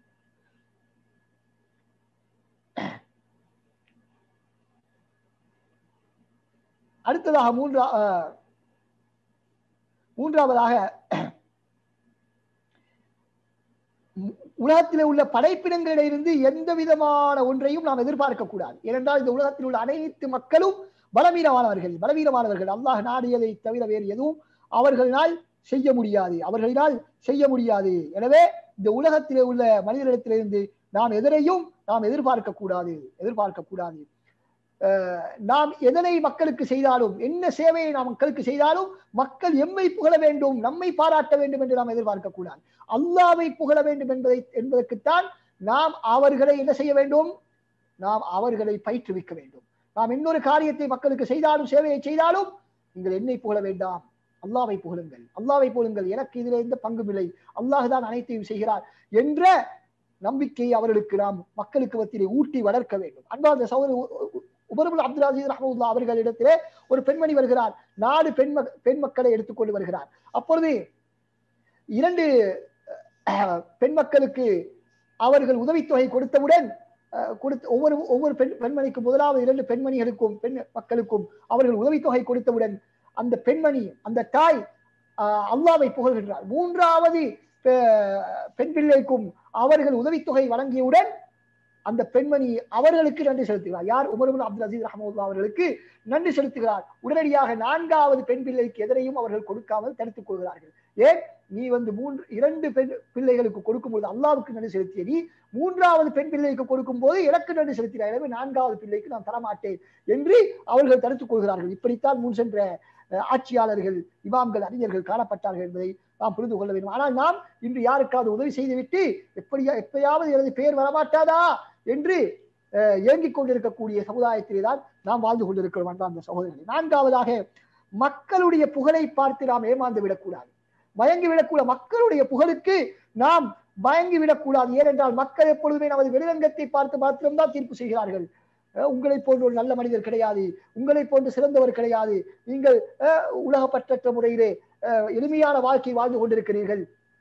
அடுத்ததாக மூன்றா அஹ், மூன்றாவதாக உ- உலகத்திலே உள்ள படைப்பினங்களிலிருந்து எந்த விதமான ஒன்றையும் நாம் எதிர்பார்க்க கூடாது ஏனென்றால் இந்த உலகத்தில் உள்ள அனைத்து மக்களும் பலவீனமானவர்கள் பலவீனமானவர்கள் அல்லாஹ் நாடியதை தவிர வேறு எதுவும் அவர்களால் செய்ய முடியாது அவர்களினால் செய்ய முடியாது எனவே இந்த உலகத்திலே உள்ள மனிதனிடத்திலிருந்து நாம் எதனையும் நாம் எதிர்பார்க்க கூடாது எதிர்பார்க்க கூடாது அஹ் நாம் எதனை மக்களுக்கு செய்தாலும் என்ன சேவையை நாம் மக்களுக்கு செய்தாலும் மக்கள் எம்மை புகழ வேண்டும் நம்மை பாராட்ட வேண்டும் என்று நாம் எதிர்பார்க்க கூடாது அல்லாவை புகழ வேண்டும் என்பதை என்பதற்குத்தான் நாம் அவர்களை என்ன செய்ய வேண்டும் நாம் அவர்களை பயிற்றுவிக்க வேண்டும் நாம் இன்னொரு காரியத்தை மக்களுக்கு செய்தாலும் சேவையை செய்தாலும் நீங்கள் என்னை புகழ வேண்டாம் அல்லாவை புகழுங்கள் அல்லாவை புகழுங்கள் எனக்கு இதில் எந்த பங்கும் இல்லை அல்லாஹ் தான் அனைத்தையும் செய்கிறார் என்ற நம்பிக்கையை அவர்களுக்கு நாம் மக்களுக்கு மத்தியிலே ஊட்டி வளர்க்க வேண்டும் அன்பார்ந்த சகோதர உமர்புல் அப்துல் அசீஸ் ரஹமுல்லா அவர்களிடத்திலே ஒரு பெண்மணி வருகிறார் நாலு பெண் மக்- பெண் மக்களை எடுத்துக்கொண்டு வருகிறார் அப்பொழுது இரண்டு அஹ், பெண் மக்களுக்கு அவர்கள் உதவித்தொகை கொடுத்தவுடன் அஹ், கொடுத்த ஒவ்வொரு ஒவ்வொரு பெண் பெண்மணிக்கு முதலாவது இரண்டு பெண்மணிகளுக்கும் பெண் மக்களுக்கும் அவர்கள் உதவித்தொகை கொடுத்தவுடன் அந்த பெண்மணி அந்த தாய் அஹ், அல்லாவை புகழ்கின்றார் மூன்றாவது பெ- பெண் பிள்ளைக்கும் அவர்கள் உதவித்தொகை வழங்கியவுடன் அந்த பெண்மணி அவர்களுக்கு நன்றி செலுத்துகிறார் யார் உமர்புல் அப்துல் அசீஸ் ரஹமுல்லா அவர்களுக்கு நன்றி செலுத்துகிறார் உடனடியாக நான்காவது பெண் பிள்ளைக்கு எதனையும் அவர்கள் கொடுக்காமல் தடுத்துக் கொள்கிறார்கள் ஏன் நீ வந்து மூன்று இரண்டு பெண் பிள்ளைகளுக்கு கொடுக்கும்போது அல்லாவுக்கு நன்றி செலுத்திய நீ மூன்றாவது பெண் பிள்ளைக்கு கொடுக்கும் போது எனக்கு நன்றி செலுத்தினார் எனவே நான்காவது பிள்ளைக்கு நான் தரமாட்டேன் என்று அவர்கள் தடுத்துக் கொள்கிறார்கள் இப்படித்தான் முன் சென்ற அஹ், ஆட்சியாளர்கள் இமாம்கள் அறிஞர்கள் காணப்பட்டார்கள் என்பதை நாம் புரிந்து கொள்ள வேண்டும் ஆனால் நாம் இன்று யாருக்காவது உதவி செய்துவிட்டு எப்படியா எப்பயாவது எனது பெயர் வரமாட்டாதா என்று அஹ், ஏங்கிக் கொண்டிருக்கக்கூடிய சமுதாயத்திலே தான் நாம் வாழ்ந்து கொண்டிருக்கிறோம் அன்பார்ந்த சகோதரர்களே நான்காவதாக மக்களுடைய புகழை பார்த்து நாம் ஏமாந்து விடக்கூடாது மயங்கி விடக்கூடாது மக்களுடைய புகழுக்கு நாம் மயங்கி விடக்கூடாது ஏனென்றால் மக்கள் எப்பொழுதுமே நமது வெளிரங்கத்தை பார்த்து மாத்திரம்தான் தீர்ப்பு செய்கிறார்கள் அஹ், உங்களை போன்ற ஒரு நல்ல மனிதர் கிடையாது உங்களை போன்று சிறந்தவர் கிடையாது நீங்கள் அஹ், உலகப்பற்றற்ற முறையிலே அஹ், எளிமையான வாழ்க்கை வாழ்ந்து கொண்டிருக்கிறீர்கள்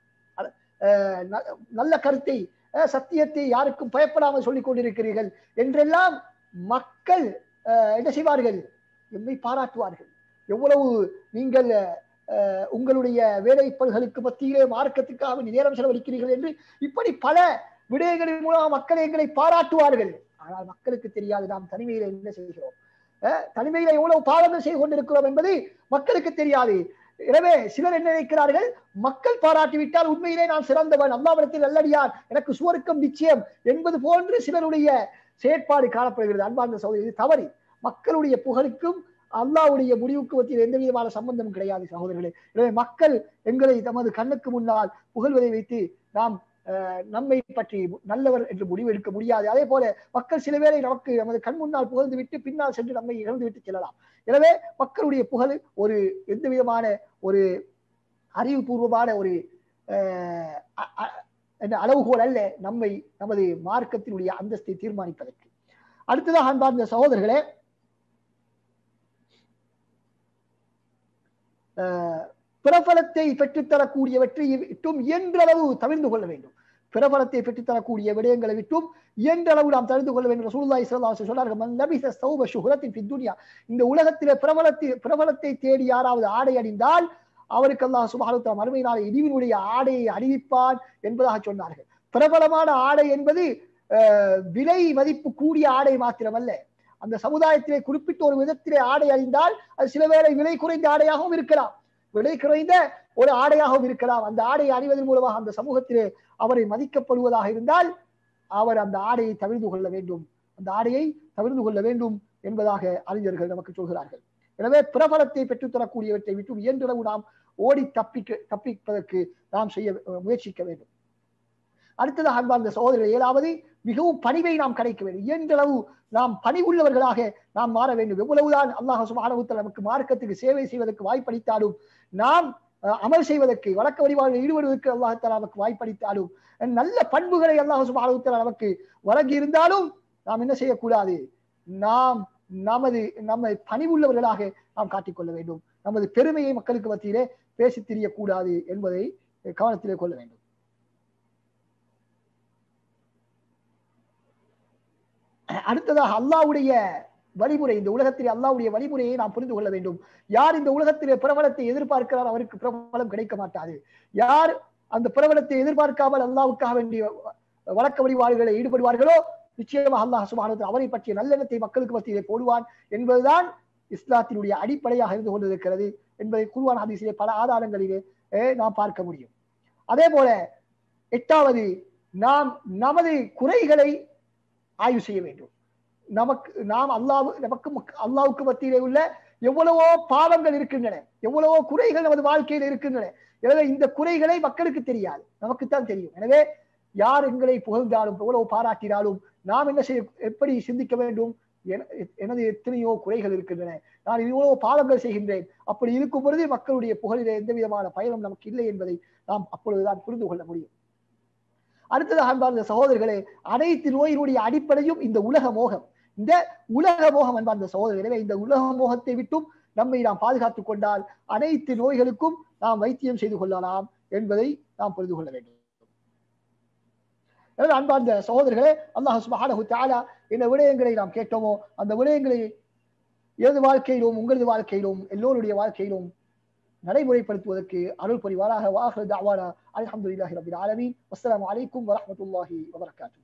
அஹ், ந- நல்ல கருத்தை அஹ், சத்தியத்தை யாருக்கும் பயப்படாமல் சொல்லிக் கொண்டிருக்கிறீர்கள் என்றெல்லாம் மக்கள் அஹ், என்ன செய்வார்கள் எம்மை பாராட்டுவார்கள் எவ்வளவு நீங்கள் அஹ், உங்களுடைய வேலைப்பல்களுக்கு மத்தியிலே மார்க்கத்துக்காக நேரம் செலவழிக்கிறீர்கள் என்று இப்படி பல விடயங்களின் மூலம் மக்கள் எங்களை பாராட்டுவார்கள் ஆனால் மக்களுக்கு தெரியாது நாம் தனிமையில என்ன செய்கிறோம் அஹ், தனிமையில எவ்வளவு பாவங்கள் செய்து கொண்டிருக்கிறோம் என்பது மக்களுக்கு தெரியாது எனவே சிலர் என்ன நினைக்கிறார்கள் மக்கள் பாராட்டிவிட்டால் உண்மையிலே நான் சிறந்தவன் அல்லாவிடத்தில் நல்லடியார் எனக்கு சுவர்க்கம் நிச்சயம் என்பது போன்று சிலருடைய செயற்பாடு காணப்படுகிறது அன்பார்ந்த சகோதரி இது தவறு மக்களுடைய புகழுக்கும் அல்லாவுடைய முடிவுக்கு மத்தியில் எந்த விதமான சம்பந்தமும் கிடையாது சகோதரர்களே எனவே மக்கள் எங்களை தமது கண்ணுக்கு முன்னால் புகழ்வதை வைத்து நாம் அஹ், நம்மை பற்றி நல்லவர் என்று முடிவு எடுக்க முடியாது அதே போல மக்கள் சில வேளை நமக்கு நமது கண் முன்னால் புகழ்ந்து விட்டு பின்னால் சென்று நம்மை இழந்து விட்டு செல்லலாம் எனவே மக்களுடைய புகழ் ஒரு எந்த விதமான ஒரு அறிவுபூர்வமான ஒரு அஹ், அ- அ- என்ன அளவுகோல் அல்ல நம்மை நமது மார்க்கத்தினுடைய அந்தஸ்தை தீர்மானிப்பதற்கு அடுத்ததாக அன்பார்ந்த சகோதரர்களே அஹ், பிரபலத்தை பெற்றுத்தரக்கூடியவற்றை விட்டும் இயன்றளவு தவிர்ந்து கொள்ள வேண்டும் பிரபலத்தை பெற்றுத்தரக்கூடிய விடயங்களை விட்டும் இயன்றளவு நாம் தவிர்த்து கொள்ள வேண்டும் ரசூலுல்லாஹி ஸல்லல்லாஹு அலைஹி சொன்னார்கள் மன் லபிஸ ஸௌப ஷுஹரத்தின் ஃபித் துன்யா இந்த உலகத்திலே பிரபலத்தை பிரபலத்தை தேடி யாராவது ஆடை அணிந்தால் அவருக்கு அல்லாஹ் சுப்ஹானஹு வ தஆலா மறுமை நாளை இடிவினுடைய ஆடையை அணிவிப்பான் என்பதாக சொன்னார்கள் பிரபலமான ஆடை என்பது அஹ், விலை மதிப்பு கூடிய ஆடை மாத்திரமல்ல அந்த சமுதாயத்திலே குறிப்பிட்ட ஒரு விதத்திலே ஆடை அணிந்தால் அது சில வேளை விலை குறைந்த ஆடையாகவும் இருக்கலாம் விலை குறைந்த ஒரு ஆடையாகவும் இருக்கலாம் அந்த ஆடையை அணிவதன் மூலமாக அந்த சமூகத்திலே அவரை மதிக்கப்படுவதாக இருந்தால் அவர் அந்த ஆடையை தவிர்த்து கொள்ள வேண்டும் அந்த ஆடையை தவிர்த்து கொள்ள வேண்டும் என்பதாக அறிஞர்கள் நமக்கு சொல்கிறார்கள் எனவே பிரபலத்தை பெற்றுத்தரக்கூடியவற்றை விட்டு இயன்றளவு நாம் ஓடி தப்பிக்க தப்பிப்பதற்கு நாம் செய்ய அஹ், முயற்சிக்க வேண்டும் அடுத்ததாக அன்பார்ந்த சகோதரர்கள் ஏழாவது மிகவும் பணிவை நாம் கிடைக்க வேண்டும் இயன்றளவு நாம் பணிவுள்ளவர்களாக நாம் மாற வேண்டும் எவ்வளவுதான் அல்லாஹ் சுப்ஹானஹு வ தஆலா நமக்கு மார்க்கத்துக்கு சேவை செய்வதற்கு வாய்ப்பளித்தாலும் நாம் அஹ், அமல் செய்வதற்கு வழக்க வழிபாடுகளில் ஈடுபடுவதற்கு அல்லாஹ் தஆலா நமக்கு வாய்ப்பளித்தாலும் நல்ல பண்புகளை அல்லாஹ் சுப்ஹானஹு வ தஆலா நமக்கு வழங்கி இருந்தாலும் நாம் என்ன செய்யக்கூடாது நாம் நமது நம்மை பணிவுள்ளவர்களாக நாம் காட்டிக்கொள்ள வேண்டும் நமது பெருமையை மக்களுக்கு மத்தியிலே பேசித் திரியக்கூடாது என்பதை கவனத்திலே கொள்ள வேண்டும் அடுத்ததாக அல்லாஹ்வுடைய வழிமுறை இந்த உலகத்திலே அல்லாஹ்வுடைய வழிமுறையை நாம் புரிந்து கொள்ள வேண்டும் யார் இந்த உலகத்திலே பிரபலத்தை எதிர்பார்க்கிறார் அவருக்கு பிரபலம் கிடைக்க மாட்டாது யார் அந்த பிரபலத்தை எதிர்பார்க்காமல் அல்லாஹ்வுக்காக வேண்டிய வழக்க வழிபாடுகளை ஈடுபடுவார்களோ நிச்சயமாக அல்லாஹ் சுப்ஹானஹு வ தஆலா அவரை பற்றிய நல்லெண்ணத்தை மக்களுக்கு மத்தியிலே போடுவான் என்பதுதான் இஸ்லாத்தினுடைய அடிப்படையாக இருந்து கொண்டிருக்கிறது என்பதை குர்ஆன் ஹதீஸிலே பல ஆதாரங்களிலே அஹ், நாம் பார்க்க முடியும் அதே போல எட்டாவது நாம் நமது குறைகளை ஆய்வு செய்ய வேண்டும் நமக்கு நாம் அல்லாஹ் நமக்கு மக்- அல்லாஹ்வுக்கு மத்தியிலே உள்ள எவ்வளவோ பாவங்கள் இருக்கின்றன எவ்வளவோ குறைகள் நமது வாழ்க்கையில் இருக்கின்றன எனவே இந்த குறைகளை மக்களுக்கு தெரியாது நமக்குத்தான் தெரியும் எனவே யார் எங்களை புகழ்ந்தாலும் எவ்வளவு பாராட்டினாலும் நாம் என்ன செய்ய எப்படி சிந்திக்க வேண்டும் என- எனது எத்தனையோ குறைகள் இருக்கின்றன நான் இவ்வளவு பாவங்கள் செய்கின்றேன் அப்படி இருக்கும் பொழுது மக்களுடைய புகழிலே எந்த விதமான பயனும் நமக்கு இல்லை என்பதை நாம் அப்பொழுதுதான் புரிந்து கொள்ள முடியும் அடுத்ததாக அன்பார்ந்த சகோதரர்களே அனைத்து நோயினுடைய அடிப்படையும் இந்த உலக மோகம் இந்த உலக மோகம் அன்பார்ந்த சகோதரர்களே எனவே இந்த உலக மோகத்தை விட்டும் நம்மை நாம் பாதுகாத்துக் கொண்டால் அனைத்து நோய்களுக்கும் நாம் வைத்தியம் செய்து கொள்ளலாம் என்பதை நாம் புரிந்து கொள்ள வேண்டும் எனவே அன்பார்ந்த சகோதரர்களே அல்லாஹ் சுப்ஹானஹு தஆலா என்ன விடயங்களை நாம் கேட்டோமோ அந்த விடயங்களை எனது வாழ்க்கையிலும் உங்களது வாழ்க்கையிலும் எல்லோருடைய வாழ்க்கையிலும் நடைமுறைப்படுத்துவதற்கு அருள் புரிவாராக வாஹ் தாவானா அல்ஹம்துலில்லாஹி ரபில் ஆலமீன் வஸ்ஸலாமு அலைக்கும் வரஹ்மத்துல்லாஹி வபரகாத்துஹு